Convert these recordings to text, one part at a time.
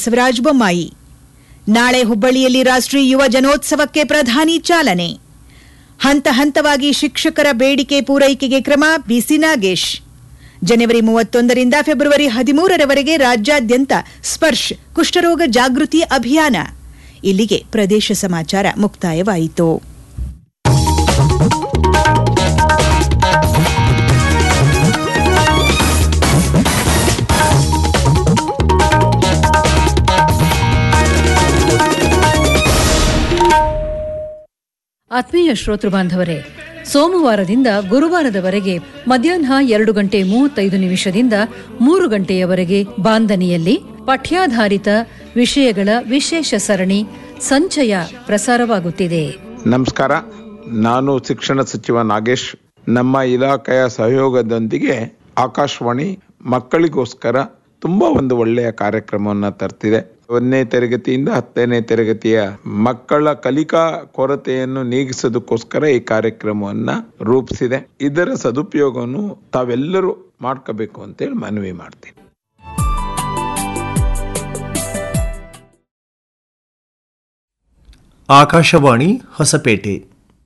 ಬಸವರಾಜ ಬೊಮ್ಮಾಯಿ ನಾಳೆ ಹುಬ್ಬಳ್ಳಿಯಲ್ಲಿ ರಾಷ್ಟ್ರೀಯ ಯುವ ಜನೋತ್ಸವಕ್ಕೆ ಪ್ರಧಾನಿ ಚಾಲನೆ ಹಂತ ಹಂತವಾಗಿ ಶಿಕ್ಷಕರ ಬೇಡಿಕೆ ಪೂರೈಕೆಗೆ ಕ್ರಮ ಬಿಸಿ ನಾಗೇಶ್ ಜನವರಿ ಮೂವತ್ತೊಂದರಿಂದ ಫೆಬ್ರವರಿ ಹದಿಮೂರರವರೆಗೆ ರಾಜ್ಯಾದ್ಯಂತ ಸ್ಪರ್ಶ್ ಕುಷ್ಠರೋಗ ಜಾಗೃತಿ ಅಭಿಯಾನ ಇಲ್ಲಿಗೆ ಪ್ರದೇಶ ಸಮಾಚಾರ ಮುಕ್ತಾಯವಾಯಿತು ಆತ್ಮೀಯ ಶ್ರೋತೃ ಬಾಂಧವರೇ ಸೋಮವಾರದಿಂದ ಗುರುವಾರದವರೆಗೆ ಮಧ್ಯಾಹ್ನ ಎರಡು ಗಂಟೆ ಮೂವತ್ತೈದು ನಿಮಿಷದಿಂದ ಮೂರು ಗಂಟೆಯವರೆಗೆ ಬಾಂದನಿಯಲ್ಲಿ ಪಠ್ಯಾಧಾರಿತ ವಿಷಯಗಳ ವಿಶೇಷ ಸರಣಿ ಸಂಚಯ ಪ್ರಸಾರವಾಗುತ್ತಿದೆ ನಮಸ್ಕಾರ ನಾನು ಶಿಕ್ಷಣ ಸಚಿವ ನಾಗೇಶ್ ನಮ್ಮ ಇಲಾಖೆಯ ಸಹಯೋಗದೊಂದಿಗೆ ಆಕಾಶವಾಣಿ ಮಕ್ಕಳಿಗೋಸ್ಕರ ತುಂಬಾ ಒಂದು ಒಳ್ಳೆಯ ಕಾರ್ಯಕ್ರಮವನ್ನ ತರ್ತಿದೆ ಒಂದನೇ ತರಗತಿಯಿಂದ ಹತ್ತನೇ ತರಗತಿಯ ಮಕ್ಕಳ ಕಲಿಕಾ ಕೊರತೆಯನ್ನು ನೀಗಿಸೋದಕ್ಕೋಸ್ಕರ ಈ ಕಾರ್ಯಕ್ರಮವನ್ನ ರೂಪಿಸಿದೆ ಇದರ ಸದುಪಯೋಗವನ್ನು ತಾವೆಲ್ಲರೂ ಮಾಡ್ಕೋಬೇಕು ಅಂತೇಳಿ ಮನವಿ ಮಾಡ್ತೀನಿ ಆಕಾಶವಾಣಿ ಹೊಸಪೇಟೆ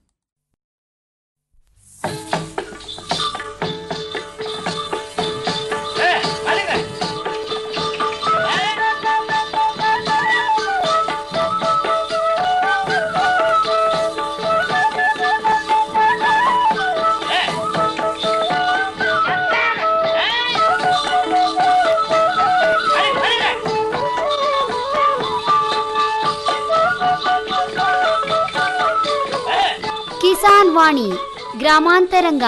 ಕಿಸಾನ್ ವಾಣಿ ಗ್ರಾಮಾಂತರಂಗ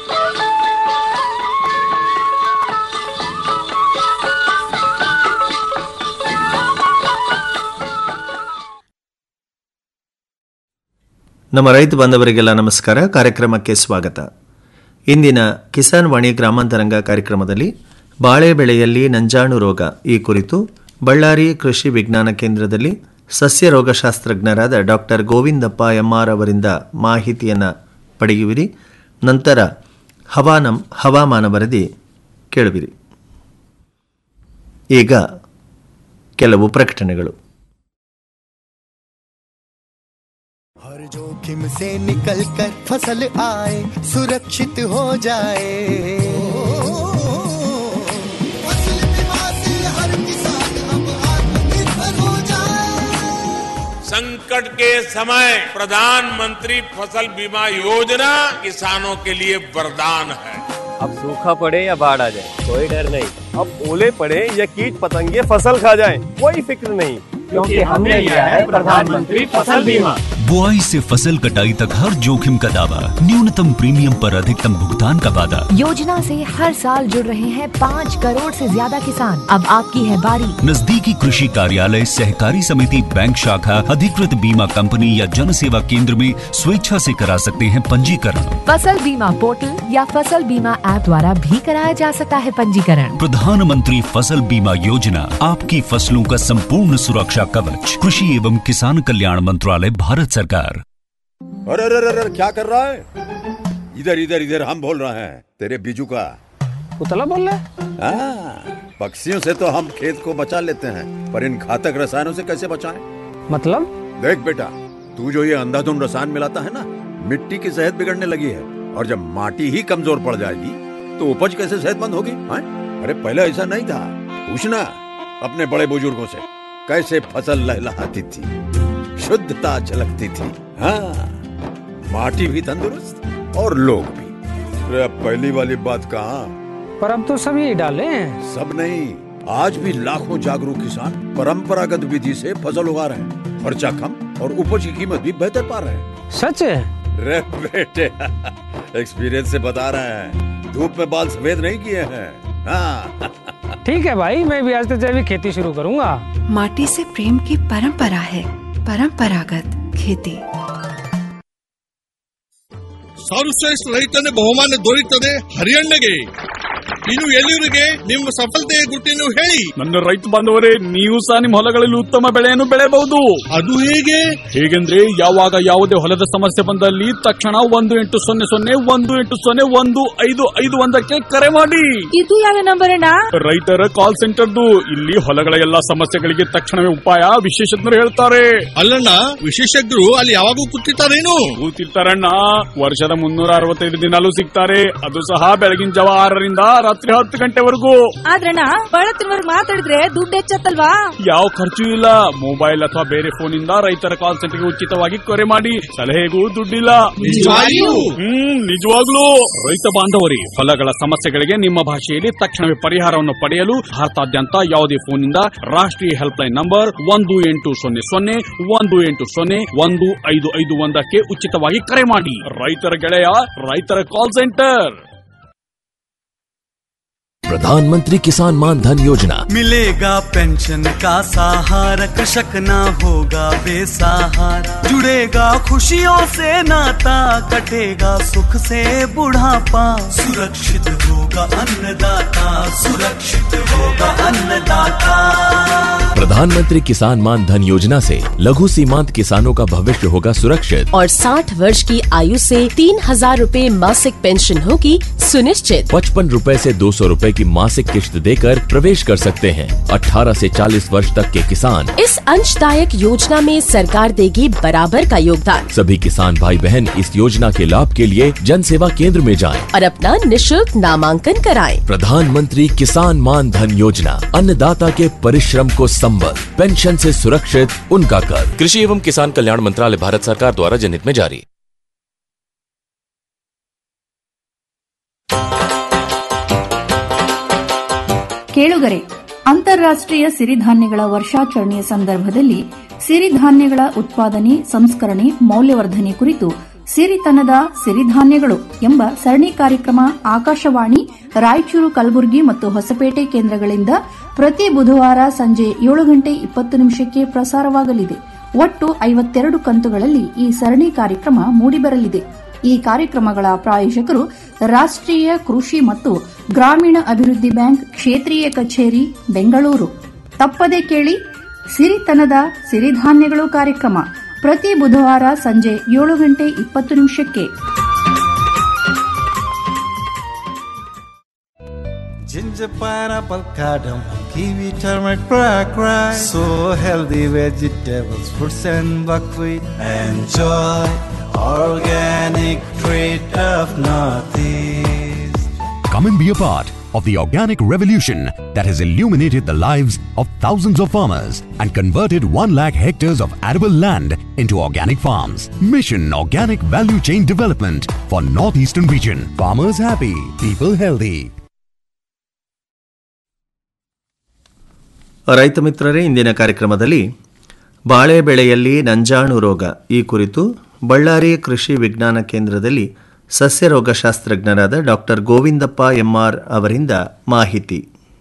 ನಮ್ಮ ರೈತ ಬಾಂಧವರಿಗೆಲ್ಲ ನಮಸ್ಕಾರ ಕಾರ್ಯಕ್ರಮಕ್ಕೆ ಸ್ವಾಗತ ಇಂದಿನ ಕಿಸಾನ್ ವಾಣಿ ಗ್ರಾಮಾಂತರಂಗ ಕಾರ್ಯಕ್ರಮದಲ್ಲಿ ಬಾಳೆ ಬೆಳೆಯಲ್ಲಿ ನಂಜಾಣು ರೋಗ ಈ ಕುರಿತು ಬಳ್ಳಾರಿ ಕೃಷಿ ವಿಜ್ಞಾನ ಕೇಂದ್ರದಲ್ಲಿ ಸಸ್ಯ ರೋಗಶಾಸ್ತ್ರಜ್ಞರಾದ ಡಾಕ್ಟರ್ ಗೋವಿಂದಪ್ಪ ಎಂಆರ್ ಅವರಿಂದ ಮಾಹಿತಿಯನ್ನು ಪಡೆಯುವಿರಿ ನಂತರ ಹವಾನಂ ಹವಾಮಾನ ವರದಿ ಕೇಳುವಿರಿ ಈಗ ಕೆಲವು ಪ್ರಕಟಣೆಗಳು हर जोखिम से निकल कर फसल आए सुरक्षित हो जाए फसल बीमा से हर किसान अब आत्मनिर्भर हो जाए संकट के समय प्रधानमंत्री फसल बीमा योजना किसानों के लिए वरदान है अब सूखा पड़े या बाढ़ आ जाए कोई डर नहीं अब ओले पड़े या कीट पतंगे फसल खा जाए कोई फिक्र नहीं क्योंकि हमने लिया है प्रधानमंत्री फसल बीमा बुआई से फसल कटाई तक हर जोखिम का दावा न्यूनतम प्रीमियम पर अधिकतम भुगतान का वादा योजना से हर साल जुड़ रहे हैं पाँच करोड़ से ज्यादा किसान अब आपकी है बारी नजदीकी कृषि कार्यालय सहकारी समिति बैंक शाखा अधिकृत बीमा कंपनी या जन सेवा केंद्र में स्वेच्छा से करा सकते हैं पंजीकरण फसल बीमा पोर्टल या फसल बीमा ऐप द्वारा भी कराया जा सकता है पंजीकरण प्रधानमंत्री फसल बीमा योजना आपकी फसलों का संपूर्ण सुरक्षा कवच कृषि एवं किसान कल्याण मंत्रालय भारत सरकार अरे अरे अरे अरे, क्या कर रहा है इधर इधर इधर हम बोल रहे हैं तेरे बीजू का उतला बोल रहा हाँ, पक्षियों से तो हम खेत को बचा लेते हैं पर इन घातक रसायनों से कैसे बचाएं? मतलब देख बेटा तू जो ये अंधाधुंध रसायन मिलाता है ना मिट्टी की सेहत बिगड़ने लगी है और जब माटी ही कमजोर पड़ जाएगी तो उपज कैसे सेहतमंद होगी हाँ? अरे पहले ऐसा नहीं था पूछना अपने बड़े बुजुर्गों से कैसे फसल लहलहाती थी शुद्धता झलकती थी हाँ माटी भी तंदुरुस्त और लोग भी अरे अब पहली वाली बात कहाँ पर अब तो सभी डाले हैं सब नहीं आज भी लाखों जागरूक किसान परंपरागत विधि से फसल उगा रहे हैं खर्चा कम और उपज की कीमत भी बेहतर पा रहे हैं सच है रे बेटे एक्सपीरियंस से बता रहे हैं धूप में बाल सफेद नहीं किए हैं हाँ ठीक है भाई मैं भी आज से जैविक खेती शुरू करूंगा माटी से प्रेम की परंपरा है परंपरागत खेती ಸರ್ವಶ್ರೇಷ್ಠ ರೈತನ ಬಹುಮಾನ ದೊರೆಯುತ್ತದೆ ಹರಿಯಣ್ಣಗೆ ಇನ್ನು ಎಲ್ಲಿವರೆಗೆ ನಿಮ್ಮ ಸಫಲತೆಯ ಗುಟ್ಟಿನ ಹೇಳಿ ನನ್ನ ರೈತ ಬಾಂಧವರೇ ನೀವು ಸಹ ನಿಮ್ಮ ಹೊಲಗಳಲ್ಲಿ ಉತ್ತಮ ಬೆಳೆಯನ್ನು ಬೆಳೆಯಬಹುದು ಅದು ಹೇಗೆ ಹೇಗೆಂದ್ರೆ ಯಾವಾಗ ಯಾವುದೇ ಹೊಲದ ಸಮಸ್ಯೆ ಬಂದಲ್ಲಿ ತಕ್ಷಣ ಒಂದು ಎಂಟು ಸೊನ್ನೆ ಸೊನ್ನೆ ಒಂದು ಎಂಟು ಸೊನ್ನೆ ಒಂದು ಐದು ಐದು ಒಂದಕ್ಕೆ ಕರೆ ಮಾಡಿ ಇದು ಯಾವ ನಂಬರ್ ಅಣ್ಣ ರೈತರ ಕಾಲ್ ಸೆಂಟರ್ದು ಇಲ್ಲಿ ಹೊಲಗಳ ಎಲ್ಲಾ ಸಮಸ್ಯೆಗಳಿಗೆ ತಕ್ಷಣವೇ ಉಪಾಯ ವಿಶೇಷಜ್ಞರು ಹೇಳ್ತಾರೆ ಅಲ್ಲಣ್ಣ ವಿಶೇಷಜ್ಞರು ಅಲ್ಲಿ ಯಾವಾಗೂ ಕೂತಿರ್ತಾರೇನು ಕೂತಿರ್ತಾರಣ್ಣ ವರ್ಷದ ಮುನ್ನೂರ ಅರವತ್ತೈದು ದಿನಾಲೂ ಸಿಗ್ತಾರೆ ಅದು ಸಹ ಬೆಳಗಿನ ಜಾವ ಆರರಿಂದ ರಾತ್ರಿ ಹತ್ತು ಗಂಟೆವರೆಗೂ ಆದ್ರಣ್ಣ ಬಳತ್ತಿನವರ್ಗ್ ಮಾತಾಡಿದ್ರೆ ದುಡ್ಡು ಹೆಚ್ಚತ್ತಲ್ವಾ ಯಾವ ಖರ್ಚು ಇಲ್ಲ ಮೊಬೈಲ್ ಅಥವಾ ಬೇರೆ ಫೋನ್ ಇಂದ ರೈತರ ಕಾಲ್ ಸೆಂಟರ್ಗೆ ಉಚಿತವಾಗಿ ಕರೆ ಮಾಡಿ ಸಲಹೆಗೂ ದುಡ್ಡಿಲ್ಲ ನಿಜವಾಗಿಯೂ? ಹ್ಮ್ ನಿಜವಾಗ್ಲೂ ರೈತ ಬಾಂಧವರಿ ಹೊಲಗಳ ಸಮಸ್ಯೆಗಳಿಗೆ ನಿಮ್ಮ ಭಾಷೆಯಲ್ಲಿ ತಕ್ಷಣವೇ ಪರಿಹಾರವನ್ನು ಪಡೆಯಲು ಭಾರತಾದ್ಯಂತ ಯಾವುದೇ ಫೋನ್ ಇಂದ ರಾಷ್ಟ್ರೀಯ ಹೆಲ್ಪ್ ಲೈನ್ ನಂಬರ್ ಒಂದು ಎಂಟು ಸೊನ್ನೆ ಸೊನ್ನೆ ಒಂದು ಎಂಟು ಸೊನ್ನೆ ಒಂದು ಐದು ಐದು ಒಂದಕ್ಕೆ ಉಚಿತವಾಗಿ ಕರೆ ಮಾಡಿ ರೈತರ ಗೆಳೆಯ ರೈತರ ಕಾಲ್ ಸೆಂಟರ್ प्रधानमंत्री किसान मान धन योजना मिलेगा पेंशन का सहारा कृषक ना होगा बेसहारा जुड़ेगा खुशियों से नाता कटेगा सुख से बुढ़ापा सुरक्षित होगा अन्नदाता सुरक्षित होगा अन्नदाता प्रधानमंत्री किसान मान धन योजना से लघु सीमांत किसानों का भविष्य होगा सुरक्षित और 60 वर्ष की आयु से तीन हजार रूपए मासिक पेंशन होगी सुनिश्चित पचपन रूपए से दो सौ रूपए की मासिक किश्त देकर प्रवेश कर सकते हैं 18 से 40 वर्ष तक के किसान इस अंशदायक योजना में सरकार देगी बराबर का योगदान सभी किसान भाई बहन इस योजना के लाभ के लिए जन सेवा केंद्र में जाएं। और अपना निशुल्क नामांकन कराएं। प्रधानमंत्री किसान मान धन योजना अन्नदाता के परिश्रम को संबल पेंशन से सुरक्षित उनका कर कृषि एवं किसान कल्याण मंत्रालय भारत सरकार द्वारा जनहित में जारी ಕೇಳುಗರೆ ಅಂತಾರಾಷ್ಟ್ರೀಯ ಸಿರಿಧಾನ್ಯಗಳ ವರ್ಷಾಚರಣೆಯ ಸಂದರ್ಭದಲ್ಲಿ ಸಿರಿಧಾನ್ಯಗಳ ಉತ್ಪಾದನೆ ಸಂಸ್ಕರಣೆ ಮೌಲ್ಯವರ್ಧನೆ ಕುರಿತು ಸಿರಿತನದ ಸಿರಿಧಾನ್ಯಗಳು ಎಂಬ ಸರಣಿ ಕಾರ್ಯಕ್ರಮ ಆಕಾಶವಾಣಿ ರಾಯಚೂರು ಕಲಬುರಗಿ ಮತ್ತು ಹೊಸಪೇಟೆ ಕೇಂದ್ರಗಳಿಂದ ಪ್ರತಿ ಬುಧವಾರ ಸಂಜೆ ಏಳು ಗಂಟೆ ಇಪ್ಪತ್ತು ನಿಮಿಷಕ್ಕೆ ಪ್ರಸಾರವಾಗಲಿದೆ ಒಟ್ಟು ಐವತ್ತೆರಡು ಕಂತುಗಳಲ್ಲಿ ಈ ಸರಣಿ ಕಾರ್ಯಕ್ರಮ ಮೂಡಿಬರಲಿದೆ ಈ ಕಾರ್ಯಕ್ರಮಗಳ ಪ್ರಾಯೋಜಕರು ರಾಷ್ಟ್ರೀಯ ಕೃಷಿ ಮತ್ತು ಗ್ರಾಮೀಣ ಅಭಿವೃದ್ಧಿ ಬ್ಯಾಂಕ್ ಕ್ಷೇತ್ರೀಯ ಕಚೇರಿ ಬೆಂಗಳೂರು ತಪ್ಪದೆ ಕೇಳಿ ಸಿರಿತನದ ಸಿರಿಧಾನ್ಯಗಳು ಕಾರ್ಯಕ್ರಮ ಪ್ರತಿ ಬುಧವಾರ ಸಂಜೆ ಏಳು ಗಂಟೆ ಇಪ್ಪತ್ತು ನಿಮಿಷಕ್ಕೆ Ginger, pineapple, cardamom, kiwi, turmeric, black rice. So healthy vegetables, fruits and buckwheat. Enjoy organic treat of Northeast. Come and be a part of the organic revolution that has illuminated the lives of thousands of farmers and converted 1 lakh hectares of arable land into organic farms. Mission Organic Value Chain Development for Northeastern Region. Farmers happy, people healthy. ರೈತ ಮಿತ್ರರೇ ಇಂದಿನ ಕಾರ್ಯಕ್ರಮದಲ್ಲಿ ಬಾಳೆ ಬೆಳೆಯಲ್ಲಿ ನಂಜಾಣು ರೋಗ ಈ ಕುರಿತು ಬಳ್ಳಾರಿ ಕೃಷಿ ವಿಜ್ಞಾನ ಕೇಂದ್ರದಲ್ಲಿ ಸಸ್ಯ ರೋಗಶಾಸ್ತ್ರಜ್ಞರಾದ ಡಾಕ್ಟರ್ ಗೋವಿಂದಪ್ಪ ಎಂಆರ್ ಅವರಿಂದ ಮಾಹಿತಿ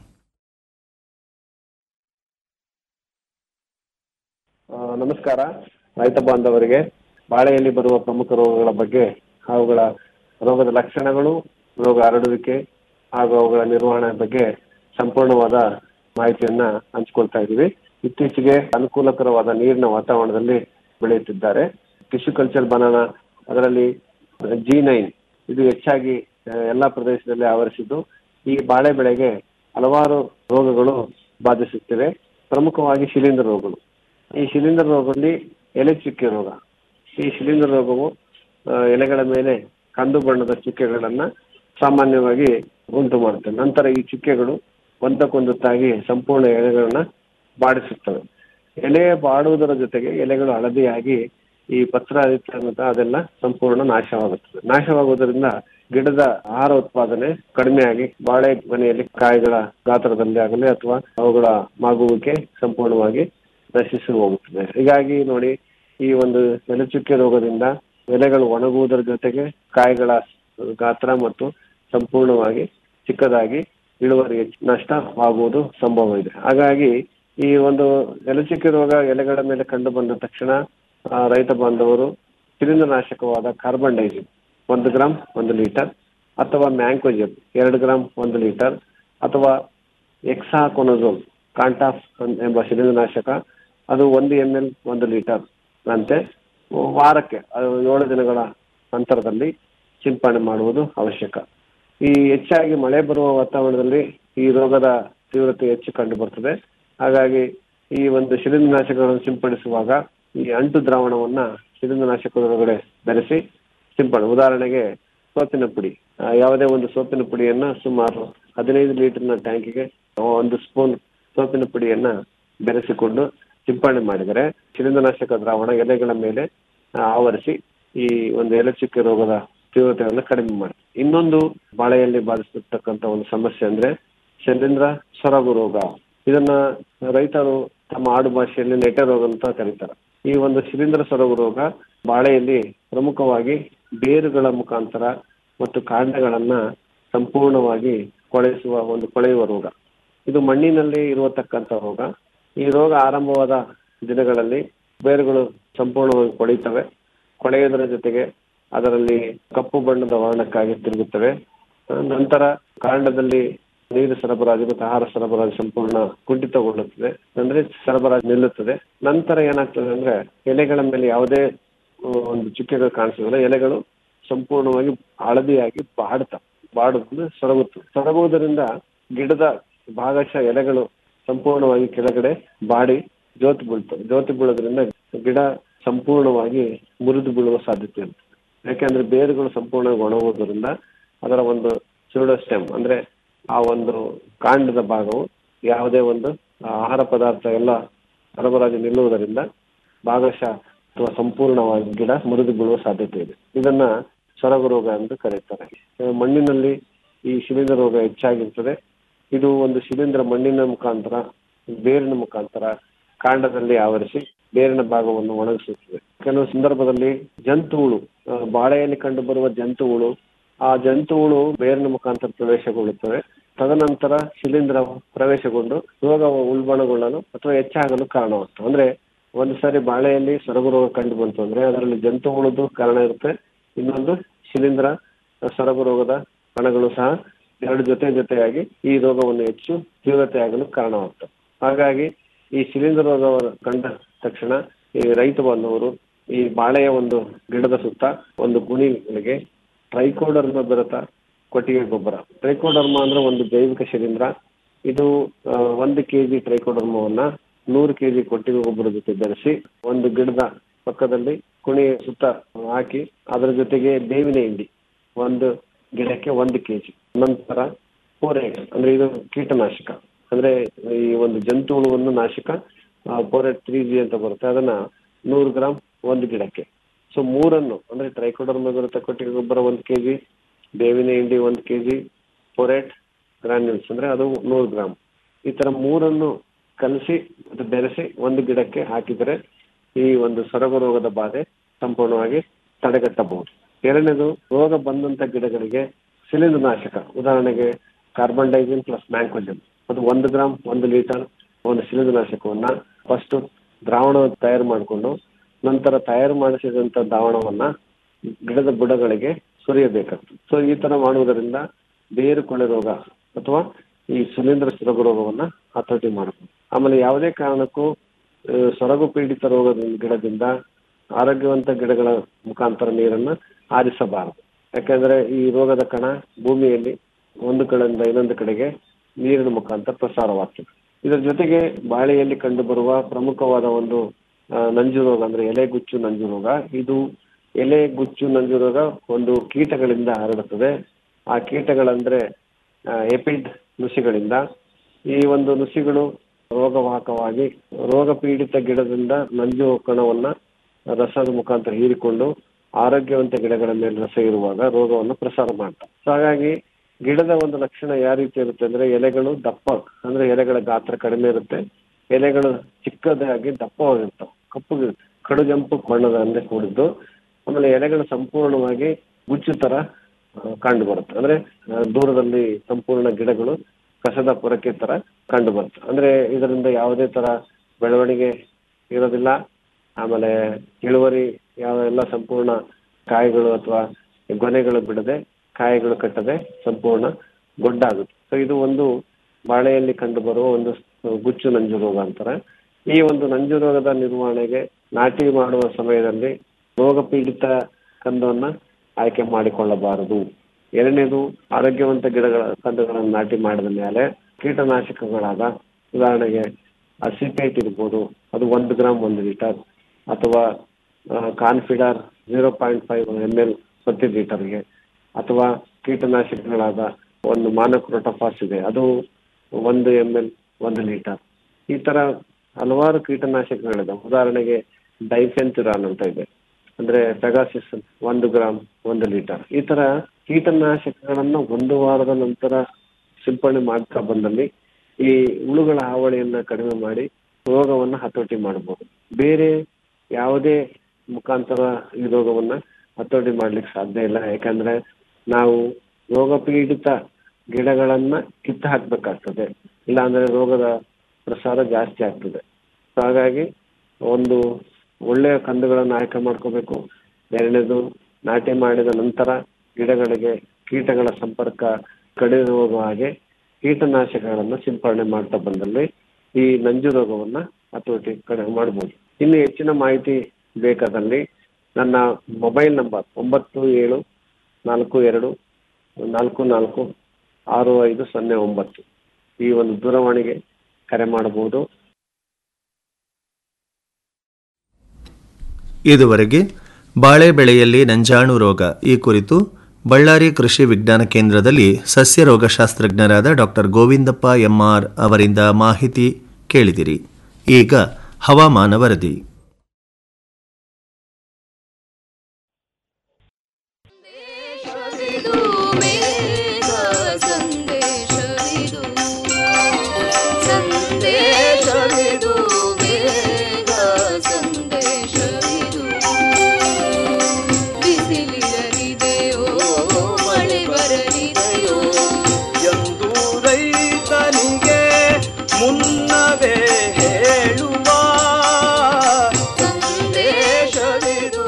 ಆ, ನಮಸ್ಕಾರ ರೈತ ಬಾಂಧವರಿಗೆ ಬಾಳೆಯಲ್ಲಿ ಬರುವ ಪ್ರಮುಖ ರೋಗಗಳ ಬಗ್ಗೆ ಅವುಗಳ ರೋಗದ ಲಕ್ಷಣಗಳು ರೋಗ ಹರಡುವಿಕೆ ಹಾಗೂ ಅವುಗಳ ನಿರ್ವಹಣೆ ಬಗ್ಗೆ ಸಂಪೂರ್ಣವಾದ ಮಾಹಿತಿಯನ್ನ ಹಂಚ್ಕೊಳ್ತಾ ಇದ್ದೀವಿ ಇತ್ತೀಚೆಗೆ ಅನುಕೂಲಕರವಾದ ನೀರಿನ ವಾತಾವರಣದಲ್ಲಿ ಬೆಳೆಯುತ್ತಿದ್ದಾರೆ ಟಿಶ್ಯೂ ಕಲ್ಚರ್ ಬನಾನ ಅದರಲ್ಲಿ ಜಿ ನೈನ್ ಇದು ಹೆಚ್ಚಾಗಿ ಆ, ಎಲ್ಲಾ ಪ್ರದೇಶದಲ್ಲಿ ಆವರಿಸಿದ್ದು ಈ ಬಾಳೆ ಬೆಳೆಗೆ ಹಲವಾರು ರೋಗಗಳು ಬಾಧಿಸುತ್ತಿವೆ ಪ್ರಮುಖವಾಗಿ ಶಿಲೀಂಧ್ರ ರೋಗಗಳು ಈ ಶಿಲೀಂಧ್ರ ರೋಗದಲ್ಲಿ ಎಲೆ ಚುಕ್ಕೆ ರೋಗ ಈ ಶಿಲೀಂಧ್ರ ರೋಗವು ಆ, ಎಲೆಗಳ ಮೇಲೆ ಕಂದು ಬಣ್ಣದ ಚುಕ್ಕೆಗಳನ್ನ ಸಾಮಾನ್ಯವಾಗಿ ಉಂಟು ಮಾಡುತ್ತೆ ನಂತರ ಈ ಚುಕ್ಕೆಗಳು ಒಂದಕ್ಕೊಂದು ತಾಗಿ ಸಂಪೂರ್ಣ ಎಲೆಗಳನ್ನ ಬಾಡಿಸುತ್ತವೆ ಎಲೆ ಬಾಡುವುದರ ಜೊತೆಗೆ ಎಲೆಗಳು ಹಳದಿಯಾಗಿ ಈ ಪತ್ರ ಇರ್ತಕ್ಕಂಥ ಅದೆಲ್ಲ ಸಂಪೂರ್ಣ ನಾಶವಾಗುತ್ತದೆ ನಾಶವಾಗುವುದರಿಂದ ಗಿಡದ ಆಹಾರ ಉತ್ಪಾದನೆ ಕಡಿಮೆಯಾಗಿ ಬಾಳೆ ಮನೆಯಲ್ಲಿ ಕಾಯಿಗಳ ಗಾತ್ರದಲ್ಲಿ ಆಗಲಿ ಅಥವಾ ಅವುಗಳ ಮಾಗುವಿಕೆ ಸಂಪೂರ್ಣವಾಗಿ ನಶಿಸಿ ಹೋಗುತ್ತದೆ ಹೀಗಾಗಿ ನೋಡಿ ಈ ಒಂದು ಎಲೆಚುಕ್ಕೆ ರೋಗದಿಂದ ಎಲೆಗಳು ಒಣಗುವುದರ ಜೊತೆಗೆ ಕಾಯಿಗಳ ಗಾತ್ರ ಮತ್ತು ಸಂಪೂರ್ಣವಾಗಿ ಚಿಕ್ಕದಾಗಿ ಇಳುವರಿ ನಷ್ಟವಾಗುವುದು ಸಂಭವ ಇದೆ ಹಾಗಾಗಿ ಈ ಒಂದು ಎಲೆಚುಕ್ಕೆ ರೋಗ ಎಲೆಗಳ ಮೇಲೆ ಕಂಡು ಬಂದ ತಕ್ಷಣ ಆ, ರೈತ ಬಾಂಧವರು ಶಿಲೀಂಧ್ರನಾಶಕವಾದ ಕಾರ್ಬನ್ ಡೈಸಿಮ್ ಒಂದು ಗ್ರಾಮ್ ಒಂದು ಲೀಟರ್ ಅಥವಾ ಮ್ಯಾಂಕೋಜೆಬ್ ಎರಡು ಗ್ರಾಂ ಒಂದು ಲೀಟರ್ ಅಥವಾ ಎಕ್ಸಾಕೊನಜೋಲ್ ಕಾಂಟಾಫ್ ಎಂಬ ಶಿಲೀಂಧ್ರನಾಶಕ ಅದು ಒಂದು ಎಂ ಎಲ್ ಒಂದು ಲೀಟರ್ ಅಂತೆ ವಾರಕ್ಕೆ ಅದು ಏಳು ದಿನಗಳ ಅಂತರದಲ್ಲಿ ಸಿಂಪಡಣೆ ಮಾಡುವುದು ಅವಶ್ಯಕ ಈ ಹೆಚ್ಚಾಗಿ ಮಳೆ ಬರುವ ವಾತಾವರಣದಲ್ಲಿ ಈ ರೋಗದ ತೀವ್ರತೆ ಹೆಚ್ಚು ಕಂಡು ಬರ್ತದೆ ಹಾಗಾಗಿ ಈ ಒಂದು ಶಿಲೀಂಧ್ರನಾಶಕಗಳನ್ನು ಸಿಂಪಡಿಸುವಾಗ ಈ ಅಂಟು ದ್ರಾವಣವನ್ನ ಶಿಲೀಂಧ್ರನಾಶಕದೊಳಗಡೆ ಬೆರೆಸಿ ಸಿಂಪಡಣೆ ಉದಾಹರಣೆಗೆ ಸೋಪಿನ ಪುಡಿ ಆ, ಯಾವುದೇ ಒಂದು ಸೋಪಿನ ಪುಡಿಯನ್ನ ಸುಮಾರು ಹದಿನೈದು ಲೀಟರ್ನ ಟ್ಯಾಂಕಿಗೆ ಒಂದು ಸ್ಪೂನ್ ಸೋಪಿನ ಪುಡಿಯನ್ನ ಬೆರೆಸಿಕೊಂಡು ಸಿಂಪಡಣೆ ಮಾಡಿದರೆ ಶಿಲೀಂಧ್ರನಾಶಕ ದ್ರಾವಣ ಎಲೆಗಳ ಮೇಲೆ ಆ, ಆವರಿಸಿ ಈ ಒಂದು ಎಲೆ ಚುಕ್ಕೆ ರೋಗದ ತೀವ್ರತೆಯನ್ನು ಕಡಿಮೆ ಮಾಡುತ್ತೆ ಇನ್ನೊಂದು ಬಾಳೆಯಲ್ಲಿ ಬಾಧಿಸತಕ್ಕಂತ ಒಂದು ಸಮಸ್ಯೆ ಅಂದ್ರೆ ಶಿಲೀಂಧ್ರ ಸೊರಗು ರೋಗ ಇದನ್ನ ರೈತರು ತಮ್ಮ ಆಡು ಭಾಷೆಯಲ್ಲಿ ನೆಟೆ ರೋಗ ಅಂತ ಕರೀತಾರೆ ಈ ಒಂದು ಶಿಲೀಂಧ್ರ ಸೊರಗು ರೋಗ ಬಾಳೆಯಲ್ಲಿ ಪ್ರಮುಖವಾಗಿ ಬೇರುಗಳ ಮುಖಾಂತರ ಮತ್ತು ಕಾಂಡಗಳನ್ನ ಸಂಪೂರ್ಣವಾಗಿ ಕೊಳೆಸುವ ಒಂದು ಕೊಳೆಯುವ ರೋಗ ಇದು ಮಣ್ಣಿನಲ್ಲಿ ಇರುವತಕ್ಕಂತ ರೋಗ ಈ ರೋಗ ಆರಂಭವಾದ ದಿನಗಳಲ್ಲಿ ಬೇರುಗಳು ಸಂಪೂರ್ಣವಾಗಿ ಕೊಳೆಯುತ್ತವೆ ಕೊಳೆಯುವುದರ ಜೊತೆಗೆ ಅದರಲ್ಲಿ ಕಪ್ಪು ಬಣ್ಣದ ವರ್ಣಕ್ಕಾಗಿ ತಿರುಗುತ್ತವೆ ಆ, ನಂತರ ಕಾಂಡದಲ್ಲಿ ನೀರು ಸರಬರಾಜು ಮತ್ತು ಆಹಾರ ಸರಬರಾಜು ಸಂಪೂರ್ಣ ಕುಂಠಿತಗೊಳ್ಳುತ್ತದೆ ಅಂದ್ರೆ ಸರಬರಾಜು ನಿಲ್ಲುತ್ತದೆ ನಂತರ ಏನಾಗ್ತದೆ ಅಂದ್ರೆ ಎಲೆಗಳ ಮೇಲೆ ಯಾವುದೇ ಆ, ಒಂದು ಚುಕ್ಕೆಗಳು ಕಾಣಿಸೋದಿಲ್ಲ ಎಲೆಗಳು ಸಂಪೂರ್ಣವಾಗಿ ಹಳದಿಯಾಗಿ ಬಾಡ್ತವೆ ಬಾಡುವುದು ಸೊರಗುತ್ತದೆ ಸೊರಗುವುದರಿಂದ ಗಿಡದ ಭಾಗಶಃ ಎಲೆಗಳು ಸಂಪೂರ್ಣವಾಗಿ ಕೆಳಗಡೆ ಬಾಡಿ ಜ್ಯೋತಿ ಬೀಳ್ತವೆ ಜ್ಯೋತಿ ಬೀಳೋದ್ರಿಂದ ಗಿಡ ಸಂಪೂರ್ಣವಾಗಿ ಮುರಿದು ಬೀಳುವ ಸಾಧ್ಯತೆ ಇರುತ್ತೆ ಯಾಕೆಂದ್ರೆ ಬೇರುಗಳು ಸಂಪೂರ್ಣವಾಗಿ ಒಣಗುವುದರಿಂದ ಅದರ ಒಂದು ಸ್ಟೆಮ್ ಅಂದ್ರೆ ಆ ಒಂದು ಕಾಂಡದ ಭಾಗವು ಯಾವುದೇ ಒಂದು ಆಹಾರ ಪದಾರ್ಥ ಎಲ್ಲ ಸರಬರಾಜು ನಿಲ್ಲುವುದರಿಂದ ಭಾಗಶಃ ಅಥವಾ ಸಂಪೂರ್ಣವಾಗಿ ಗಿಡ ಮುರಿದು ಬೀಳುವ ಸಾಧ್ಯತೆ ಇದೆ ಇದನ್ನ ಸೊರಗು ರೋಗ ಎಂದು ಕರೆಯುತ್ತಾರೆ ಆ, ಮಣ್ಣಿನಲ್ಲಿ ಈ ಶಿಲೀಂಧ್ರ ರೋಗ ಹೆಚ್ಚಾಗಿರ್ತದೆ ಇದು ಒಂದು ಶಿಲೀಂಧ್ರ ಮಣ್ಣಿನ ಮುಖಾಂತರ ಬೇರಿನ ಮುಖಾಂತರ ಕಾಂಡದಲ್ಲಿ ಆವರಿಸಿ ಬೇರಿನ ಭಾಗವನ್ನು ಒಣಗಿಸುತ್ತದೆ ಕೆಲವು ಸಂದರ್ಭದಲ್ಲಿ ಜಂತು ಹುಳು ಆ, ಬಾಳೆಯಲ್ಲಿ ಕಂಡು ಬರುವ ಜಂತು ಹುಳು ಆ ಜಂತು ಹುಳು ಬೇರಿನ ಮುಖಾಂತರ ಪ್ರವೇಶಗೊಳ್ಳುತ್ತವೆ ತದನಂತರ ಶಿಲೀಂಧ್ರ ಪ್ರವೇಶಗೊಂಡು ರೋಗ ಉಲ್ಬಣಗೊಳ್ಳಲು ಅಥವಾ ಹೆಚ್ಚಾಗಲು ಕಾರಣವಾಗ್ತದೆ ಅಂದ್ರೆ ಒಂದು ಸಾರಿ ಬಾಳೆಯಲ್ಲಿ ಸೊರಗು ರೋಗ ಕಂಡು ಬಂತು ಅಂದ್ರೆ ಅದರಲ್ಲಿ ಜಂತು ಹುಳದು ಕಾರಣ ಇರುತ್ತೆ ಇನ್ನೊಂದು ಶಿಲೀಂಧ್ರ ಸೊರಗು ರೋಗದ ಕಣಗಳು ಸಹ ಎರಡು ಜೊತೆ ಜೊತೆಯಾಗಿ ಈ ರೋಗವನ್ನು ಹೆಚ್ಚು ತೀವ್ರತೆ ಆಗಲು ಕಾರಣವಾಗ್ತದೆ ಹಾಗಾಗಿ ಈ ಶಿಲೀಂಧ್ರ ರೋಗ ಕಂಡ ತಕ್ಷಣ ಈ ರೈತ ಬಾಂಧವರು ಈ ಬಾಳೆಯ ಒಂದು ಗಿಡದ ಸುತ್ತ ಒಂದು ಗುಣಿಗಳಿಗೆ ಟ್ರೈಕೋಡರ್ಮ ಬೆರೆತ ಕೊಟ್ಟಿಗೆ ಗೊಬ್ಬರ ಟ್ರೈಕೋಡರ್ಮ ಅಂದ್ರೆ ಒಂದು ಜೈವಿಕ ಶಿಲೀಂಧ್ರ ಇದು ಆ, ಒಂದು ಕೆಜಿ ಟ್ರೈಕೋಡರ್ಮವನ್ನ ನೂರು ಕೆಜಿ ಕೊಟ್ಟಿಗೆ ಗೊಬ್ಬರ ಜೊತೆ ಬೆರೆಸಿ ಒಂದು ಗಿಡದ ಪಕ್ಕದಲ್ಲಿ ಕುಣಿ ಸುತ್ತ ಹಾಕಿ ಅದರ ಜೊತೆಗೆ ಬೇವಿನ ಹಿಂಡಿ ಒಂದು ಗಿಡಕ್ಕೆ ಒಂದು ಕೆಜಿ ನಂತರ ಪೋರೇಟ್ ಅಂದ್ರೆ ಇದು ಕೀಟನಾಶಕ ಅಂದ್ರೆ ಈ ಒಂದು ಜಂತು ಹುಳುವನ್ನು ನಾಶಕ ಪೋರೇಟ್ ತ್ರೀ ಜಿ ಅಂತ ಬರುತ್ತೆ ಅದನ್ನ ನೂರು ಗ್ರಾಂ ಒಂದು ಗಿಡಕ್ಕೆ ಸೊ ಮೂರನ್ನು ಅಂದ್ರೆ ಟ್ರೈಕೋಡರ್ಮ ಬರುತ್ತೆ ಕೊಟ್ಟಿಗೆ ಗೊಬ್ಬರ ಒಂದು ಕೆಜಿ ಬೇವಿನ ಹಿಂಡಿ ಒಂದು ಕೆಜಿ ಪೊರೇಟ್ ಗ್ರಾನ್ಯೂಲ್ಸ್ ಅಂದ್ರೆ ಅದು ನೂರು ಗ್ರಾಮ್ ಈ ತರ ಮೂರನ್ನು ಕಲಸಿ ಮತ್ತು ಬೆರೆಸಿ ಒಂದು ಗಿಡಕ್ಕೆ ಹಾಕಿದರೆ ಈ ಒಂದು ಸೊರಗು ರೋಗದ ಬಾಧೆ ಸಂಪೂರ್ಣವಾಗಿ ತಡೆಗಟ್ಟಬಹುದು ಎರಡನೇದು ರೋಗ ಬಂದಂತ ಗಿಡಗಳಿಗೆ ಶಿಲೀಂಧ್ರ ನಾಶಕ ಉದಾಹರಣೆಗೆ ಕಾರ್ಬನ್ ಡೈಸಿನ್ ಪ್ಲಸ್ ಮ್ಯಾಂಕೋಜನ್ ಅದು ಒಂದು ಗ್ರಾಮ್ ಒಂದು ಲೀಟರ್ ಒಂದು ಶಿಲೀಂಧ್ರ ನಾಶಕವನ್ನ ಫಸ್ಟ್ ದ್ರಾವಣ ತಯಾರು ಮಾಡಿಕೊಂಡು ನಂತರ ತಯಾರು ಮಾಡಿಸಿದಂತ ದ್ರಾವಣವನ್ನ ಗಿಡದ ಬುಡಗಳಿಗೆ ಸುರಿಯಬೇಕಾಗ್ತದೆ ಸೊ ಈ ತರ ಮಾಡುವುದರಿಂದ ಬೇರು ಕೊಳೆ ರೋಗ ಅಥವಾ ಈ ಶಿಲೀಂಧ್ರ ಸೊರಗು ರೋಗವನ್ನ ಹತೋಟಿ ಮಾಡಬಹುದು ಆಮೇಲೆ ಯಾವುದೇ ಕಾರಣಕ್ಕೂ ಆ, ಸೊರಗು ಪೀಡಿತ ರೋಗದ ಗಿಡದಿಂದ ಆರೋಗ್ಯವಂತ ಗಿಡಗಳ ಮುಖಾಂತರ ನೀರನ್ನ ಆರಿಸಬಾರದು ಯಾಕಂದ್ರೆ ಈ ರೋಗದ ಕಣ ಭೂಮಿಯಲ್ಲಿ ಒಂದು ಕಡೆಯಿಂದ ಇನ್ನೊಂದು ಕಡೆಗೆ ನೀರಿನ ಮುಖಾಂತರ ಪ್ರಸಾರವಾಗ್ತದೆ ಇದರ ಜೊತೆಗೆ ಬಾಳೆಯಲ್ಲಿ ಕಂಡುಬರುವ ಪ್ರಮುಖವಾದ ಒಂದು ಆ, ನಂಜು ರೋಗ ಅಂದ್ರೆ ಎಲೆಗುಚ್ಚು ನಂಜು ರೋಗ ಇದು ಎಲೆ ಗುಚ್ಚು ನಂಜು ರೋಗ ಒಂದು ಕೀಟಗಳಿಂದ ಹರಡುತ್ತದೆ ಆ ಕೀಟಗಳಂದ್ರೆ ಎಪಿಡ್ ನುಸಿಗಳಿಂದ ಈ ಒಂದು ನುಸಿಗಳು ರೋಗವಾಹಕವಾಗಿ ರೋಗ ಪೀಡಿತ ಗಿಡದಿಂದ ನಂಜು ಕಣವನ್ನ ರಸದ ಮುಖಾಂತರ ಹೀರಿಕೊಂಡು ಆರೋಗ್ಯವಂತ ಗಿಡಗಳ ಮೇಲೆ ರಸ ಇರುವಾಗ ರೋಗವನ್ನು ಪ್ರಸಾರ ಮಾಡ್ತಾರೆ ಸೊ ಹಾಗಾಗಿ ಗಿಡದ ಒಂದು ಲಕ್ಷಣ ಯಾವ ರೀತಿ ಇರುತ್ತೆ ಅಂದ್ರೆ ಎಲೆಗಳು ದಪ್ಪ ಅಂದ್ರೆ ಎಲೆಗಳ ಗಾತ್ರ ಕಡಿಮೆ ಇರುತ್ತೆ ಎಲೆಗಳು ಚಿಕ್ಕದಾಗಿ ದಪ್ಪವಾಗಿರ್ತಾವೆ ಕಪ್ಪು ಕಡುಗೆಂಪು ಬಣ್ಣದ ಅಂದ್ರೆ ಕೂಡಿದ್ದು ಆಮೇಲೆ ಎಲೆಗಳು ಸಂಪೂರ್ಣವಾಗಿ ಗುಚ್ಚು ತರ ಆ, ಕಂಡು ಬರುತ್ತೆ ಅಂದ್ರೆ ಆ, ದೂರದಲ್ಲಿ ಸಂಪೂರ್ಣ ಗಿಡಗಳು ಕಸದ ಪೊರಕೆ ತರ ಕಂಡು ಬರುತ್ತೆ ಅಂದ್ರೆ ಇದರಿಂದ ಯಾವುದೇ ತರ ಬೆಳವಣಿಗೆ ಇರೋದಿಲ್ಲ ಆಮೇಲೆ ಇಳುವರಿ ಯಾವ ಎಲ್ಲ ಸಂಪೂರ್ಣ ಕಾಯಿಗಳು ಅಥವಾ ಗೊನೆಗಳು ಬಿಡದೆ ಕಾಯಿಗಳು ಕಟ್ಟದೆ ಸಂಪೂರ್ಣ ಗೊಡ್ಡಾಗುತ್ತೆ ಸೊ ಇದು ಒಂದು ಬಾಳೆಯಲ್ಲಿ ಕಂಡು ಬರುವ ಒಂದು ಗುಚ್ಚು ನಂಜು ರೋಗ ಅಂತಾರೆ ಈ ಒಂದು ನಂಜು ರೋಗದ ನಿರ್ವಹಣೆಗೆ ನಾಟಿ ಮಾಡುವ ಸಮಯದಲ್ಲಿ ರೋಗ ಪೀಡಿತ ಕಂದವನ್ನ ಆಯ್ಕೆ ಮಾಡಿಕೊಳ್ಳಬಾರದು ಎರಡನೇದು ಆರೋಗ್ಯವಂತ ಗಿಡಗಳ ಕಂದುಗಳನ್ನು ನಾಟಿ ಮಾಡಿದ ಮೇಲೆ ಕೀಟನಾಶಕಗಳಾದ ಉದಾಹರಣೆಗೆ ಅಸಿಪೇಟ್ ಇರ್ಬೋದು ಅದು ಒಂದು ಗ್ರಾಮ್ ಒಂದು ಲೀಟರ್ ಅಥವಾ Confidor zero point five M L ಪ್ರತಿ ಲೀಟರ್ಗೆ ಅಥವಾ ಕೀಟನಾಶಕಗಳಾದ ಒಂದು ಮಾನಕ್ರೋಟೋಫಾಸ್ ಇದೆ ಅದು ಒಂದು ಎಮ್ ಎಲ್ ಒಂದು ಲೀಟರ್ ಈ ತರ ಹಲವಾರು ಕೀಟನಾಶಕಗಳಿದೆ ಉದಾಹರಣೆಗೆ ಡೈಫೆನ್ಚುರಾನ್ ಅಂತ ಇದೆ ಅಂದ್ರೆ ಪೆಗಾಸಿಸ್ ಒಂದು ಗ್ರಾಮ್ ಒಂದು ಲೀಟರ್ ಈ ತರ ಕೀಟನಾಶಕಗಳನ್ನ ಒಂದು ವಾರದ ನಂತರ ಸಿಂಪಡಣೆ ಮಾಡ್ತಾ ಬಂದಲ್ಲಿ ಈ ಹುಳುಗಳ ಹಾವಳಿಯನ್ನ ಕಡಿಮೆ ಮಾಡಿ ರೋಗವನ್ನ ಹತೋಟಿ ಮಾಡಬಹುದು ಬೇರೆ ಯಾವುದೇ ಮುಖಾಂತರ ಈ ರೋಗವನ್ನ ಹತೋಟಿ ಮಾಡ್ಲಿಕ್ಕೆ ಸಾಧ್ಯ ಇಲ್ಲ ಯಾಕಂದ್ರೆ ನಾವು ರೋಗ ಪೀಡಿತ ಗಿಡಗಳನ್ನ ಕಿತ್ತು ಹಾಕ್ಬೇಕಾಗ್ತದೆ ಇಲ್ಲಾಂದ್ರೆ ರೋಗದ ಪ್ರಸಾರ ಜಾಸ್ತಿ ಆಗ್ತದೆ So ಹಾಗಾಗಿ ಒಂದು ಒಳ್ಳೆಯ ಕಂದುಗಳನ್ನು ಆಯ್ಕೆ ಮಾಡ್ಕೋಬೇಕು ಎರಡನೇದು ನಾಟಿ ಮಾಡಿದ ನಂತರ ಗಿಡಗಳಿಗೆ ಕೀಟಗಳ ಸಂಪರ್ಕ ಕಡಿಮೆ ಹೋಗುವ ಹಾಗೆ ಕೀಟನಾಶಕಗಳನ್ನ ಸಿಂಪಡಣೆ ಮಾಡ್ತಾ ಬಂದಲ್ಲಿ ಈ ನಂಜು ರೋಗವನ್ನ ಹತೋಟಿ ಕಡಿಮೆ ಮಾಡಬಹುದು ಇನ್ನು ಹೆಚ್ಚಿನ ಮಾಹಿತಿ ಬೇಕಾದಲ್ಲಿ ನನ್ನ ಮೊಬೈಲ್ ನಂಬರ್ ಒಂಬತ್ತು ಏಳು ನಾಲ್ಕು ಎರಡು ನಾಲ್ಕು ನಾಲ್ಕು ಆರು ಐದು ಸೊನ್ನೆ ಒಂಬತ್ತು ಈ ಒಂದು ದೂರವಾಣಿಗೆ ಕರೆ ಮಾಡಬಹುದು ಇದುವರೆಗೆ ಬಾಳೆ ಬೆಳೆಯಲ್ಲಿ ನಂಜಾಣು ರೋಗ ಈ ಕುರಿತು ಬಳ್ಳಾರಿ ಕೃಷಿ ವಿಜ್ಞಾನ ಕೇಂದ್ರದಲ್ಲಿ ಸಸ್ಯ ರೋಗಶಾಸ್ತ್ರಜ್ಞರಾದ ಡಾಕ್ಟರ್ ಗೋವಿಂದಪ್ಪ ಎಂಆರ್ ಅವರಿಂದ ಮಾಹಿತಿ ಕೇಳಿದಿರಿ ಈಗ ಹವಾಮಾನ ವರದಿ ಎಂದು ರೈತನಿಗೆ ಮುನ್ನವೇ ಹೇಳುವ ಸಂದೇಶವಿದು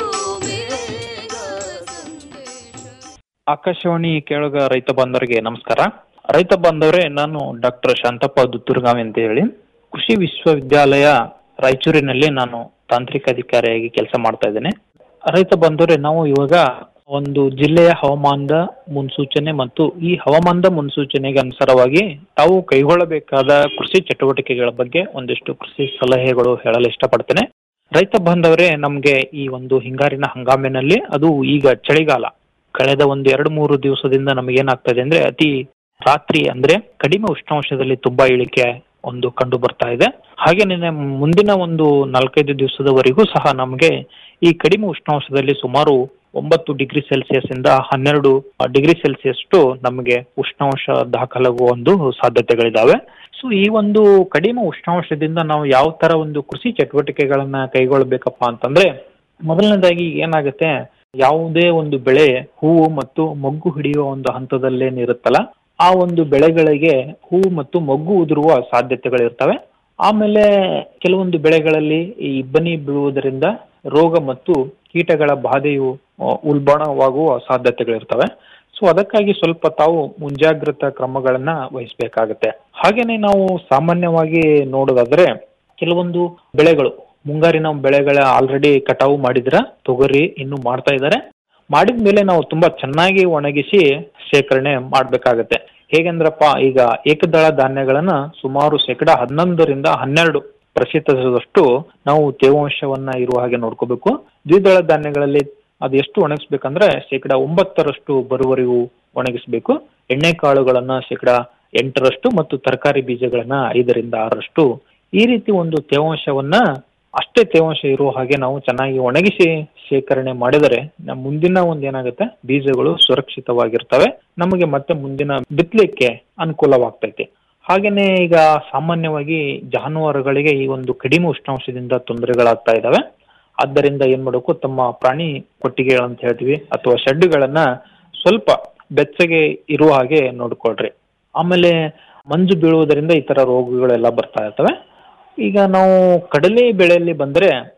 ಆಕಾಶವಾಣಿ ಕೇಳುಗ ರೈತ ಬಾಂಧವರಿಗೆ ನಮಸ್ಕಾರ ರೈತ ಬಾಂಧವರೇ ನಾನು ಡಾಕ್ಟರ್ ಶಾಂತಪ್ಪ ದುತ್ತೂರ್ಗಾವಿ ಅಂತ ಹೇಳಿ ಕೃಷಿ ವಿಶ್ವವಿದ್ಯಾಲಯ ರಾಯಚೂರಿನಲ್ಲಿ ನಾನು ತಾಂತ್ರಿಕ ಅಧಿಕಾರಿಯಾಗಿ ಕೆಲಸ ಮಾಡ್ತಾ ಇದ್ದೇನೆ ರೈತ ಬಾಂಧವರೇ ನಾವು ಇವಾಗ ಒಂದು ಜಿಲ್ಲೆಯ ಹವಾಮಾನದ ಮುನ್ಸೂಚನೆ ಮತ್ತು ಈ ಹವಾಮಾನದ ಮುನ್ಸೂಚನೆಗೆ ಅನುಸಾರವಾಗಿ ತಾವು ಕೈಗೊಳ್ಳಬೇಕಾದ ಕೃಷಿ ಚಟುವಟಿಕೆಗಳ ಬಗ್ಗೆ ಒಂದಿಷ್ಟು ಕೃಷಿ ಸಲಹೆಗಳು ಹೇಳಲು ಇಷ್ಟಪಡ್ತೇನೆ ರೈತ ಬಾಂಧವರೇ ನಮ್ಗೆ ಈ ಒಂದು ಹಿಂಗಾರಿನ ಹಂಗಾಮಿನಲ್ಲಿ ಅದು ಈಗ ಚಳಿಗಾಲ ಕಳೆದ ಒಂದು ಎರಡು ಮೂರು ದಿವಸದಿಂದ ನಮಗೇನಾಗ್ತದೆ ಅಂದ್ರೆ ಅತಿ ರಾತ್ರಿ ಅಂದ್ರೆ ಕಡಿಮೆ ಉಷ್ಣಾಂಶದಲ್ಲಿ ತುಂಬಾ ಇಳಿಕೆ ಒಂದು ಕಂಡು ಬರ್ತಾ ಇದೆ ಹಾಗೇನೆ ಮುಂದಿನ ಒಂದು ನಾಲ್ಕೈದು ದಿವಸದವರೆಗೂ ಸಹ ನಮಗೆ ಈ ಕಡಿಮೆ ಉಷ್ಣಾಂಶದಲ್ಲಿ ಸುಮಾರು ಒಂಬತ್ತು ಡಿಗ್ರಿ ಸೆಲ್ಸಿಯಸ್ ಇಂದ ಹನ್ನೆರಡು ಡಿಗ್ರಿ ಸೆಲ್ಸಿಯಸ್ ನಮಗೆ ಉಷ್ಣಾಂಶ ದಾಖಲಾಗುವ ಒಂದು ಸಾಧ್ಯತೆಗಳಿದಾವೆ ಸೊ ಈ ಒಂದು ಕಡಿಮೆ ಉಷ್ಣಾಂಶದಿಂದ ನಾವು ಯಾವ ತರ ಒಂದು ಕೃಷಿ ಚಟುವಟಿಕೆಗಳನ್ನ ಕೈಗೊಳ್ಬೇಕಪ್ಪ ಅಂತಂದ್ರೆ ಮೊದಲನೇದಾಗಿ ಏನಾಗುತ್ತೆ ಯಾವುದೇ ಒಂದು ಬೆಳೆ ಹೂವು ಮತ್ತು ಮೊಗ್ಗು ಹಿಡಿಯುವ ಒಂದು ಹಂತದಲ್ಲೇನಿರುತ್ತಲ್ಲ ಆ ಒಂದು ಬೆಳೆಗಳಿಗೆ ಹೂವು ಮತ್ತು ಮೊಗ್ಗು ಉದುರುವ ಸಾಧ್ಯತೆಗಳಿರ್ತವೆ ಆಮೇಲೆ ಕೆಲವೊಂದು ಬೆಳೆಗಳಲ್ಲಿ ಈ ಇಬ್ಬನಿ ಬೀಳುವುದರಿಂದ ರೋಗ ಮತ್ತು ಕೀಟಗಳ ಬಾಧೆಯು ಆ, ಉಲ್ಬಣವಾಗುವ ಸಾಧ್ಯತೆಗಳಿರ್ತವೆ ಸೊ ಅದಕ್ಕಾಗಿ ಸ್ವಲ್ಪ ತಾವು ಮುಂಜಾಗ್ರತಾ ಕ್ರಮಗಳನ್ನ ವಹಿಸಬೇಕಾಗತ್ತೆ ಹಾಗೇನೆ ನಾವು ಸಾಮಾನ್ಯವಾಗಿ ನೋಡೋದಾದ್ರೆ ಕೆಲವೊಂದು ಬೆಳೆಗಳು ಮುಂಗಾರಿನ ಬೆಳೆಗಳ ಆಲ್ರೆಡಿ ಕಟಾವು ಮಾಡಿದ್ರ ತೊಗರಿ ಇನ್ನು ಮಾಡ್ತಾ ಇದ್ದಾರೆ ಮಾಡಿದ ಮೇಲೆ ನಾವು ತುಂಬಾ ಚೆನ್ನಾಗಿ ಒಣಗಿಸಿ ಶೇಖರಣೆ ಮಾಡ್ಬೇಕಾಗತ್ತೆ ಹೇಗೆಂದ್ರಪ್ಪ ಈಗ ಏಕದಳ ಧಾನ್ಯಗಳನ್ನ ಸುಮಾರು ಶೇಕಡ ಹನ್ನೊಂದರಿಂದ ಹನ್ನೆರಡು ಪ್ರತಿಶತದಷ್ಟು ನಾವು ತೇವಾಂಶವನ್ನ ಇರುವ ಹಾಗೆ ನೋಡ್ಕೋಬೇಕು ದ್ವಿದಳ ಧಾನ್ಯಗಳಲ್ಲಿ ಅದು ಎಷ್ಟು ಒಣಗಿಸ್ಬೇಕಂದ್ರೆ ಶೇಕಡ ಒಂಬತ್ತರಷ್ಟು ಬರುವವರೆಗೂ ಒಣಗಿಸ್ಬೇಕು ಎಣ್ಣೆ ಕಾಳುಗಳನ್ನ ಶೇಕಡ ಎಂಟರಷ್ಟು ಮತ್ತು ತರಕಾರಿ ಬೀಜಗಳನ್ನ ಐದರಿಂದ ಆರರಷ್ಟು ಈ ರೀತಿ ಒಂದು ತೇವಾಂಶವನ್ನ ಅಷ್ಟೇ ತೇವಾಂಶ ಇರುವ ಹಾಗೆ ನಾವು ಚೆನ್ನಾಗಿ ಒಣಗಿಸಿ ಶೇಖರಣೆ ಮಾಡಿದರೆ ನಮ್ಮ ಮುಂದಿನ ಒಂದು ಏನಾಗುತ್ತೆ ಬೀಜಗಳು ಸುರಕ್ಷಿತವಾಗಿರ್ತವೆ ನಮಗೆ ಮತ್ತೆ ಮುಂದಿನ ಬಿತ್ತಲಿಕ್ಕೆ ಅನುಕೂಲವಾಗ್ತೈತೆ ಹಾಗೇನೆ ಈಗ ಸಾಮಾನ್ಯವಾಗಿ ಜಾನುವಾರುಗಳಿಗೆ ಈ ಒಂದು ಕಡಿಮೆ ಉಷ್ಣಾಂಶದಿಂದ ತೊಂದರೆಗಳಾಗ್ತಾ ಇದಾವೆ ಆದ್ದರಿಂದ ಏನ್ ಮಾಡಬೇಕು ತಮ್ಮ ಪ್ರಾಣಿ ಕೊಟ್ಟಿಗೆಗಳಂತ ಹೇಳ್ತೀವಿ ಅಥವಾ ಶೆಡ್ಗಳನ್ನ ಸ್ವಲ್ಪ ಬೆಚ್ಚಗೆ ಇರುವ ಹಾಗೆ ನೋಡ್ಕೊಳ್ರಿ ಆಮೇಲೆ ಮಂಜು ಬೀಳುವುದರಿಂದ ಈ ತರ ರೋಗಗಳೆಲ್ಲ ಬರ್ತಾ ಇರ್ತವೆ ಈಗ ನಾವು ಕಡಲೆ ಬೆಳೆಯಲ್ಲಿ ಬಂದ್ರೆ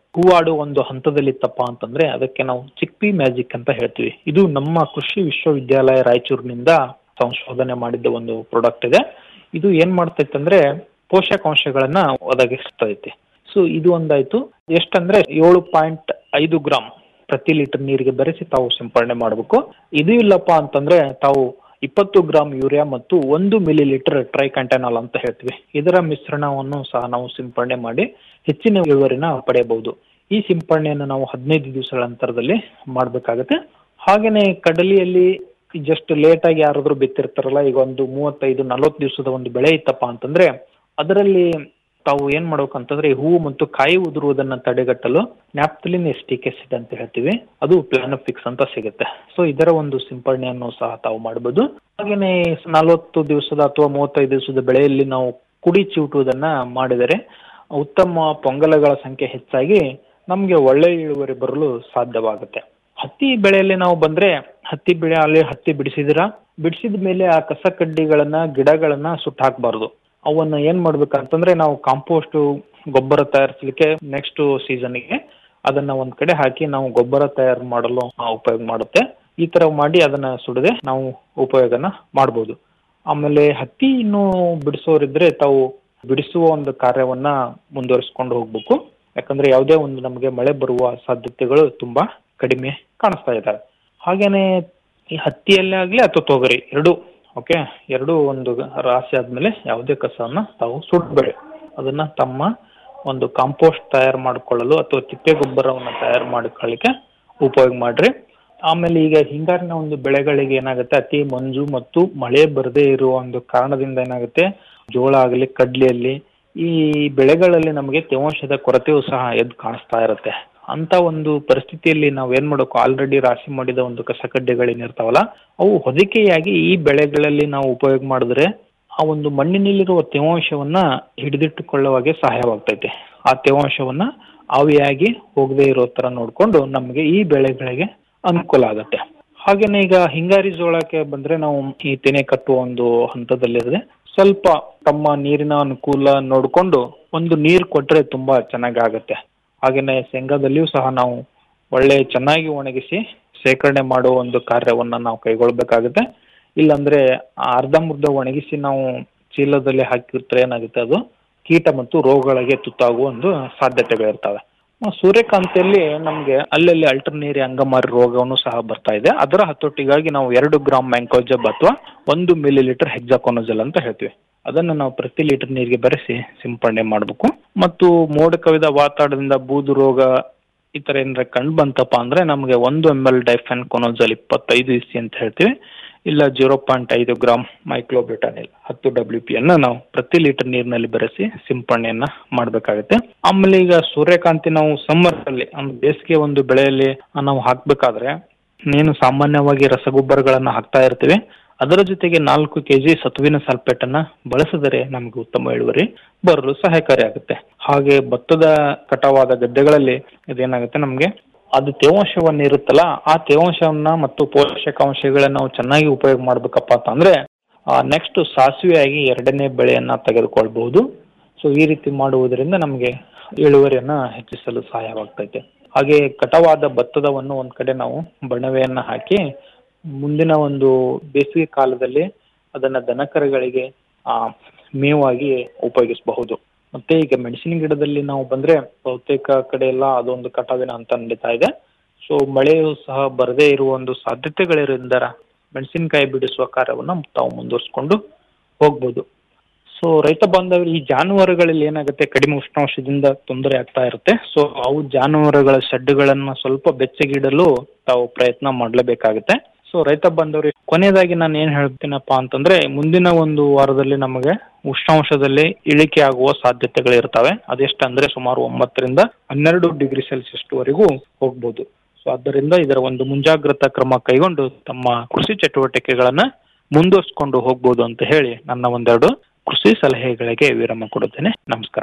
ಹೂವಾಡು ಒಂದು ಹಂತದಲ್ಲಿತ್ತಪ್ಪ ಅಂತಂದ್ರೆ ಅದಕ್ಕೆ ನಾವು ಚಿಕ್ಪಿ ಮ್ಯಾಜಿಕ್ ಅಂತ ಹೇಳ್ತೀವಿ ಇದು ನಮ್ಮ ಕೃಷಿ ವಿಶ್ವವಿದ್ಯಾಲಯ ರಾಯಚೂರಿನಿಂದ ಸಂಶೋಧನೆ ಮಾಡಿದ್ದ ಒಂದು ಪ್ರಾಡಕ್ಟ್ ಇದೆ ಇದು ಏನ್ ಮಾಡ್ತೈತೆ ಅಂದ್ರೆ ಪೋಷಕಾಂಶಗಳನ್ನ ಒದಗಿಸ್ತೈತಿ ಸೊ ಇದು ಒಂದಾಯ್ತು ಎಷ್ಟಂದ್ರೆ ಏಳು ಪಾಯಿಂಟ್ ಐದು ಗ್ರಾಮ್ ಪ್ರತಿ ಲೀಟರ್ ನೀರಿಗೆ ಬೆರೆಸಿ ತಾವು ಸಿಂಪಡಣೆ ಮಾಡಬೇಕು ಇದು ಇಲ್ಲಪ್ಪ ಅಂತಂದ್ರೆ ತಾವು ಇಪ್ಪತ್ತು ಗ್ರಾಮ್ ಯೂರಿಯಾ ಮತ್ತು ಒಂದು ಮಿಲಿ ಲೀಟರ್ ಟ್ರೈ ಕಂಟೆನಾಲ್ ಅಂತ ಹೇಳ್ತೀವಿ ಇದರ ಮಿಶ್ರಣವನ್ನು ಸಹ ನಾವು ಸಿಂಪಡಣೆ ಮಾಡಿ ಹೆಚ್ಚಿನ ಇಳುವರಿನ ಪಡೆಯಬಹುದು ಈ ಸಿಂಪಡಣೆಯನ್ನು ನಾವು ಹದಿನೈದು ದಿವಸಗಳ ಅಂತರದಲ್ಲಿ ಮಾಡಬೇಕಾಗತ್ತೆ ಹಾಗೇನೆ ಕಡಲೆಯಲ್ಲಿ ಜಸ್ಟ್ ಲೇಟ್ ಆಗಿ ಯಾರಾದ್ರೂ ಬಿತ್ತಿರ್ತಾರಲ್ಲ ಈಗ ಒಂದು ಮೂವತ್ತೈದು ನಲವತ್ತು ದಿವಸದ ಒಂದು ಬೆಳೆ ಇತ್ತಪ್ಪ ಅಂತಂದ್ರೆ ಅದರಲ್ಲಿ ತಾವು ಏನ್ ಮಾಡ್ಬೇಕಂತಂದ್ರೆ ಈ ಹೂವು ಮತ್ತು ಕಾಯಿ ಉದುರುವುದನ್ನ ತಡೆಗಟ್ಟಲು ನ್ಯಾಪ್ತಲಿನ್ ಎಸ್ಟಿಕ್ ಆಸಿಡ್ ಅಂತ ಹೇಳ್ತೀವಿ ಅದು ಪ್ಲಾನಫಿಕ್ಸ್ ಅಂತ ಸಿಗುತ್ತೆ ಸೊ ಇದರ ಒಂದು ಸಿಂಪಡಣೆಯನ್ನು ಸಹ ತಾವು ಮಾಡಬಹುದು ಹಾಗೇನೆ ನಲವತ್ತು ದಿವಸದ ಅಥವಾ ಮೂವತ್ತೈದು ದಿವಸದ ಬೆಳೆಯಲ್ಲಿ ನಾವು ಕುಡಿ ಚಿವುಟುವುದನ್ನ ಮಾಡಿದರೆ ಉತ್ತಮ ಪೊಂಗಲಗಳ ಸಂಖ್ಯೆ ಹೆಚ್ಚಾಗಿ ನಮಗೆ ಒಳ್ಳೆ ಇಳುವರಿ ಬರಲು ಸಾಧ್ಯವಾಗುತ್ತೆ ಹತ್ತಿ ಬೆಳೆಯಲ್ಲಿ ನಾವು ಬಂದ್ರೆ ಹತ್ತಿ ಬೆಳೆ ಅಲ್ಲಿ ಹತ್ತಿ ಬಿಡಿಸಿದಿರ ಬಿಡಿಸಿದ ಮೇಲೆ ಆ ಕಸ ಕಡ್ಡಿಗಳನ್ನ ಗಿಡಗಳನ್ನ ಸುಟ್ಟು ಹಾಕಬಾರ್ದು ಅವನ್ನ ಏನ್ ಮಾಡ್ಬೇಕಂತಂದ್ರೆ ನಾವು ಕಾಂಪೋಸ್ಟ್ ಗೊಬ್ಬರ ತಯಾರಿಸಲಿಕ್ಕೆ ನೆಕ್ಸ್ಟ್ ಸೀಸನ್ಗೆ ಅದನ್ನ ಒಂದ್ ಕಡೆ ಹಾಕಿ ನಾವು ಗೊಬ್ಬರ ತಯಾರು ಮಾಡಲು ಆ, ಉಪಯೋಗ ಮಾಡುತ್ತೆ ಈ ತರ ಮಾಡಿ ಅದನ್ನ ಸುಡದೆ ನಾವು ಉಪಯೋಗನ ಮಾಡಬಹುದು ಆಮೇಲೆ ಹತ್ತಿ ಇನ್ನು ಬಿಡಿಸೋರಿದ್ರೆ ತಾವು ಬಿಡಿಸುವ ಒಂದು ಕಾರ್ಯವನ್ನ ಮುಂದುವರಿಸ್ಕೊಂಡು ಹೋಗ್ಬೇಕು ಯಾಕಂದ್ರೆ ಯಾವುದೇ ಒಂದು ನಮಗೆ ಮಳೆ ಬರುವ ಸಾಧ್ಯತೆಗಳು ತುಂಬಾ ಕಡಿಮೆ ಕಾಣಿಸ್ತಾ ಇದ್ದಾವೆ ಹಾಗೇನೆ ಈ ಹತ್ತಿಯಲ್ಲೇ ಆಗ್ಲಿ ಅಥವಾ ತೊಗರಿ ಎರಡು ಓಕೆ ಎರಡು ಒಂದು ರಾಶಿ ಆದ್ಮೇಲೆ ಯಾವುದೇ ಕಸವನ್ನ ತಾವು ಸುಡಬೇಡಿ ಅದನ್ನ ತಮ್ಮ ಒಂದು ಕಾಂಪೋಸ್ಟ್ ತಯಾರು ಮಾಡಿಕೊಳ್ಳಲು ಅಥವಾ ತಿಪ್ಪೆ ಗೊಬ್ಬರವನ್ನು ತಯಾರು ಮಾಡಿಕೊಳ್ಳಿಕ್ಕೆ ಉಪಯೋಗ ಮಾಡ್ರಿ ಆಮೇಲೆ ಈಗ ಹಿಂಗಾರಿನ ಒಂದು ಬೆಳೆಗಳಿಗೆ ಏನಾಗುತ್ತೆ ಅತಿ ಮಂಜು ಮತ್ತು ಮಳೆ ಬರದೇ ಇರುವ ಒಂದು ಕಾರಣದಿಂದ ಏನಾಗುತ್ತೆ ಜೋಳ ಆಗಲಿ ಕಡ್ಲಿಯಲ್ಲಿ ಈ ಬೆಳೆಗಳಲ್ಲಿ ನಮಗೆ ತೇವಾಂಶದ ಕೊರತೆಯೂ ಸಹ ಎದ್ದು ಕಾಣಿಸ್ತಾ ಇರುತ್ತೆ ಅಂತ ಒಂದು ಪರಿಸ್ಥಿತಿಯಲ್ಲಿ ನಾವು ಏನ್ ಮಾಡಬೇಕು ಆಲ್ರೆಡಿ ರಾಶಿ ಮಾಡಿದ ಒಂದು ಕಸಕಡ್ಡಿಗಳೇನಿರ್ತಾವಲ್ಲ ಅವು ಹೊದಿಕೆಯಾಗಿ ಈ ಬೆಳೆಗಳಲ್ಲಿ ನಾವು ಉಪಯೋಗ ಮಾಡಿದ್ರೆ ಆ ಒಂದು ಮಣ್ಣಿನಲ್ಲಿರುವ ತೇವಾಂಶವನ್ನ ಹಿಡಿದಿಟ್ಟುಕೊಳ್ಳುವಾಗೆ ಸಹಾಯವಾಗ್ತೈತೆ ಆ ತೇವಾಂಶವನ್ನ ಆವಿಯಾಗಿ ಹೋಗದೆ ಇರೋ ತರ ನೋಡ್ಕೊಂಡು ನಮಗೆ ಈ ಬೆಳೆಗಳಿಗೆ ಅನುಕೂಲ ಆಗುತ್ತೆ ಹಾಗೇನೆ ಈಗ ಹಿಂಗಾರಿ ಜೋಳಕ್ಕೆ ಬಂದ್ರೆ ನಾವು ಈ ತೆನೆ ಕಟ್ಟುವ ಒಂದು ಹಂತದಲ್ಲಿದೆ ಸ್ವಲ್ಪ ತಮ್ಮ ನೀರಿನ ಅನುಕೂಲ ನೋಡ್ಕೊಂಡು ಒಂದು ನೀರು ಕೊಟ್ರೆ ತುಂಬಾ ಚೆನ್ನಾಗಿ ಆಗುತ್ತೆ ಹಾಗೇನೆ ಶೇಂಗಾದಲ್ಲಿಯೂ ಸಹ ನಾವು ಒಳ್ಳೆ ಚೆನ್ನಾಗಿ ಒಣಗಿಸಿ ಶೇಖರಣೆ ಮಾಡುವ ಒಂದು ಕಾರ್ಯವನ್ನ ನಾವು ಕೈಗೊಳ್ಬೇಕಾಗುತ್ತೆ ಇಲ್ಲಾಂದ್ರೆ ಅರ್ಧಂಬರ್ಧ ಒಣಗಿಸಿ ನಾವು ಚೀಲದಲ್ಲಿ ಹಾಕಿರ್ತಾರೆ ಏನಾಗುತ್ತೆ ಅದು ಕೀಟ ಮತ್ತು ರೋಗಗಳಿಗೆ ತುತ್ತಾಗುವ ಒಂದು ಸಾಧ್ಯತೆಗಳಿರ್ತವೆ ಆ, ಸೂರ್ಯಕಾಂತಿಯಲ್ಲಿ ನಮಗೆ ಅಲ್ಲಲ್ಲಿ ಅಲ್ಟರ್ನೇರಿ ಅಂಗಮಾರಿ ರೋಗವನ್ನು ಸಹ ಬರ್ತಾ ಇದೆ ಅದರ ಹತೋಟಿಗಾಗಿ ನಾವು ಎರಡು ಗ್ರಾಮ್ ಮ್ಯಾಂಕೋಜಬ್ ಅಥವಾ ಒಂದು ಮಿಲಿ ಲೀಟರ್ ಹೆಕ್ಸಾಕೋನಜಲ್ ಅಂತ ಹೇಳ್ತೀವಿ ಅದನ್ನು ನಾವು ಪ್ರತಿ ಲೀಟರ್ ನೀರಿಗೆ ಬೆರೆಸಿ ಸಿಂಪಡಣೆ ಮಾಡಬೇಕು ಮತ್ತು ಮೋಡ ಕವಿದ ವಾತಾವರಣದಿಂದ ಬೂದು ರೋಗ ಈ ತರ ಏನಾರ ಕಂಡು ಬಂತಪ್ಪ ಅಂದ್ರೆ ನಮಗೆ ಒಂದು ಎಮ್ ಎಲ್ ಡೈಫೆನ್ ಕೊನೋಜಲ್ ಇಪ್ಪತ್ತೈದು ಇಸಿ ಅಂತ ಹೇಳ್ತೀವಿ ಇಲ್ಲ ಜೀರೋ ಪಾಯಿಂಟ್ ಐದು ಗ್ರಾಮ್ ಮೈಕ್ಲೋಬಿಟಾನಿಲ್ ಹತ್ತು ಡಬ್ಲ್ಯೂ ಪಿ ಅನ್ನ ನಾವು ಪ್ರತಿ ಲೀಟರ್ ನೀರಿನಲ್ಲಿ ಬೆರೆಸಿ ಸಿಂಪಡಣೆಯನ್ನ ಮಾಡಬೇಕಾಗುತ್ತೆ ಆಮೇಲೆ ಈಗ ಸೂರ್ಯಕಾಂತಿ ನಾವು ಸಮ್ಮರ್ ಅಲ್ಲಿ ಅಂದ್ರೆ ಬೇಸಿಗೆ ಒಂದು ಬೆಳೆಯಲ್ಲಿ ನಾವು ಹಾಕ್ಬೇಕಾದ್ರೆ ನೀನು ಸಾಮಾನ್ಯವಾಗಿ ರಸಗೊಬ್ಬರಗಳನ್ನ ಹಾಕ್ತಾ ಇರ್ತೀವಿ ಅದರ ಜೊತೆಗೆ ನಾಲ್ಕು ಕೆಜಿ ಸತುವಿನ ಸಲ್ಫೇಟ್ ಅನ್ನ ಬಳಸಿದರೆ ನಮಗೆ ಉತ್ತಮ ಇಳುವರಿ ಬರಲು ಸಹಾಯಕಾರಿಯಾಗುತ್ತೆ ಹಾಗೆ ಭತ್ತದ ಕಟಾವಾದ ಗದ್ದೆಗಳಲ್ಲಿ ಇದೇನಾಗುತ್ತೆ ನಮಗೆ ಅದು ತೇವಾಂಶವನ್ನ ಇರುತ್ತಲ್ಲ ಆ ತೇವಾಂಶವನ್ನ ಮತ್ತು ಪೋಷಕಾಂಶಗಳನ್ನ ನಾವು ಚೆನ್ನಾಗಿ ಉಪಯೋಗ ಮಾಡ್ಬೇಕಪ್ಪ ಅಂತಂದ್ರೆ ನೆಕ್ಸ್ಟ್ ಸಾಸಿವೆಯಾಗಿ ಎರಡನೇ ಬೆಳೆಯನ್ನ ತೆಗೆದುಕೊಳ್ಬಹುದು ಸೊ ಈ ರೀತಿ ಮಾಡುವುದರಿಂದ ನಮಗೆ ಇಳುವರಿಯನ್ನ ಹೆಚ್ಚಿಸಲು ಸಹಾಯವಾಗ್ತೈತೆ ಹಾಗೆ ಕಟಾವಾದ ಭತ್ತದವನ್ನು ಒಂದ್ ಕಡೆ ನಾವು ಬಣವೆಯನ್ನ ಹಾಕಿ ಮುಂದಿನ ಒಂದು ಬೇಸಿಗೆ ಕಾಲದಲ್ಲಿ ಅದನ್ನ ದನಕರುಗಳಿಗೆ ಆ ಮೇವಾಗಿ ಉಪಯೋಗಿಸಬಹುದು ಮತ್ತೆ ಈಗ ಮೆಣಸಿನ ಗಿಡದಲ್ಲಿ ನಾವು ಬಂದ್ರೆ ಬಹುತೇಕ ಕಡೆ ಎಲ್ಲ ಅದೊಂದು ಕಟಾವಿನ ಹಂತ ನಡೀತಾ ಇದೆ ಸೊ ಮಳೆಯು ಸಹ ಬರದೇ ಇರುವ ಒಂದು ಸಾಧ್ಯತೆಗಳಿರೋದ್ರಿಂದ ಮೆಣಸಿನಕಾಯಿ ಬಿಡಿಸುವ ಕಾರ್ಯವನ್ನು ತಾವು ಮುಂದುವರಿಸಿಕೊಂಡು ಹೋಗ್ಬೋದು ಸೊ ರೈತ ಬಾಂಧವರು ಈ ಜಾನುವಾರುಗಳಲ್ಲಿ ಏನಾಗುತ್ತೆ ಕಡಿಮೆ ಉಷ್ಣಾಂಶದಿಂದ ತೊಂದರೆ ಆಗ್ತಾ ಇರುತ್ತೆ ಸೊ ಅವು ಜಾನುವಾರುಗಳ ಶೆಡ್ಗಳನ್ನ ಸ್ವಲ್ಪ ಬೆಚ್ಚಗಿಡಲು ತಾವು ಪ್ರಯತ್ನ ಮಾಡಲೇಬೇಕಾಗುತ್ತೆ ಸೊ ರೈತ ಬಾಂಧವರಿಗೆ ಕೊನೆಯದಾಗಿ ನಾನು ಏನ್ ಹೇಳ್ತೀನಪ್ಪ ಅಂತಂದ್ರೆ ಮುಂದಿನ ಒಂದು ವಾರದಲ್ಲಿ ನಮಗೆ ಉಷ್ಣಾಂಶದಲ್ಲಿ ಇಳಿಕೆ ಆಗುವ ಸಾಧ್ಯತೆಗಳು ಇರ್ತವೆ ಅದೆಷ್ಟಂದ್ರೆ ಸುಮಾರು ಒಂಬತ್ತರಿಂದ ಹನ್ನೆರಡು ಡಿಗ್ರಿ ಸೆಲ್ಸಿಯಸ್ ವರೆಗೂ ಹೋಗ್ಬೋದು ಸೊ ಆದ್ದರಿಂದ ಇದರ ಒಂದು ಮುಂಜಾಗ್ರತಾ ಕ್ರಮ ಕೈಗೊಂಡು ತಮ್ಮ ಕೃಷಿ ಚಟುವಟಿಕೆಗಳನ್ನ ಮುಂದುವರಿಸಿಕೊಂಡು ಹೋಗ್ಬೋದು ಅಂತ ಹೇಳಿ ನನ್ನ ಒಂದೆರಡು ಕೃಷಿ ಸಲಹೆಗಳಿಗೆ ವಿರಾಮ ಕೊಡುತ್ತೇನೆ ನಮಸ್ಕಾರ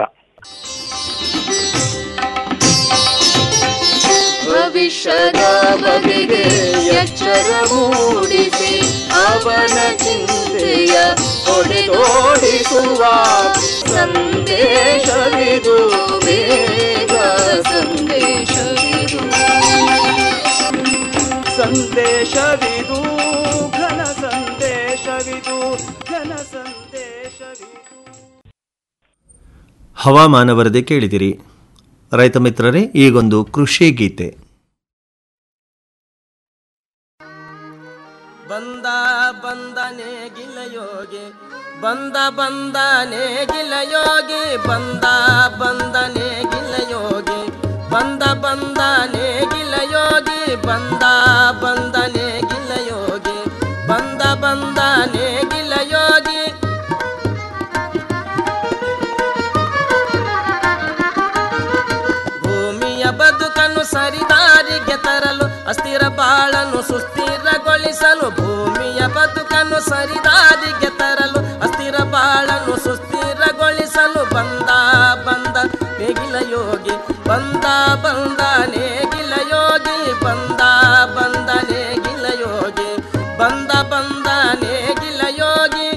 ಭವಿಷ್ಯದ ಬಗೆಗೆ ಎಚ್ಚರ ಮೂಡಿಸಿ ಅವನ ಚಿಂತೆಯ ಹೊಡೆದೋಡಿಸುವ ಸಂದೇಶವಿದು ಬೇಗ ಸಂದೇಶ ಸಂದೇಶವಿದು ಘನ ಸಂದೇಶವಿದು ಘನ ಸಂದೇಶವಿದು ಹವಾಮಾನ ವರದಿ ಕೇಳಿದಿರಿ ರೈತ ಮಿತ್ರರೇ ಈಗೊಂದು ಕೃಷಿ ಗೀತೆ ಬಂದ ಬಂದನೆ ಗಿಲಯೋಗಿ ಬಂದ ಬಂದನೆ ಗಿಲಯೋಗಿ ಬಂದ ಬಂದನೆ ಗಿಲಯೋಗಿ ಬಂದ ಬಂದನೆ ಗಿಲಯೋಗಿ ಬಂದ ಬಂದನೆ ಗಿಲಯೋಗಿ ಬಂದ ಬಂದನೆ ಗಿಲಯೋಗಿ ಭೂಮಿಯ ಬದುಕನ್ನು ಸರಿದಾರಿಗೆ ತರಲು ಅಸ್ಥಿರ ಬಾಳನ್ನು ಸುಸ್ಥಿರಗೊಳಿಸಲು ಭೂಮಿಯ ಬದುಕನ್ನು ಸರಿದಾರಿಗೆ ತರಲು ಅಸ್ಥಿರ ಬಾಳನ್ನು ಸುಸ್ಥಿರಗೊಳಿಸಲು ಬಂದ ಬಂದ ನೇಗಿಲ ಯೋಗಿ ಬಂದ ಬಂದ ನೇಗಿಲ ಯೋಗಿ ಬಂದ ಬಂದ ನೇಗಿಲ ಯೋಗಿ ಬಂದ ಬಂದ ನೇಗಿಲ ಯೋಗಿ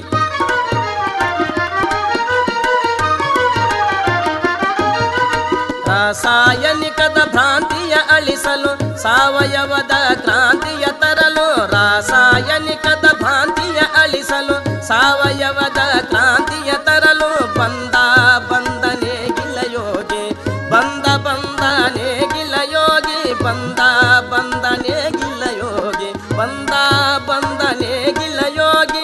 ರಾಸಾಯನಿಕದ ಭ್ರಾಂತಿಯ ಅಳಿಸಲು ಸಾವಯವದ ಕ್ರಾಂತಿಯ ತರಲು ರಾಸಾಯನಿಕದ ಭ್ರಾಂತಿಯ ಅಳಿಸಲು ಸಾವಯವದ ಕ್ರಾಂತಿಯ ತರಲು ಬಂದ ಬಂದನೆ ಗಿಲಯೋಗಿ ಬಂದ ಬಂದನೆ ಗಿಲಯೋಗಿ ಬಂದ ಬಂದನೆ ಗಿಲಯೋಗಿ ಬಂದ ಬಂದನೆ ಗಿಲಯೋಗಿ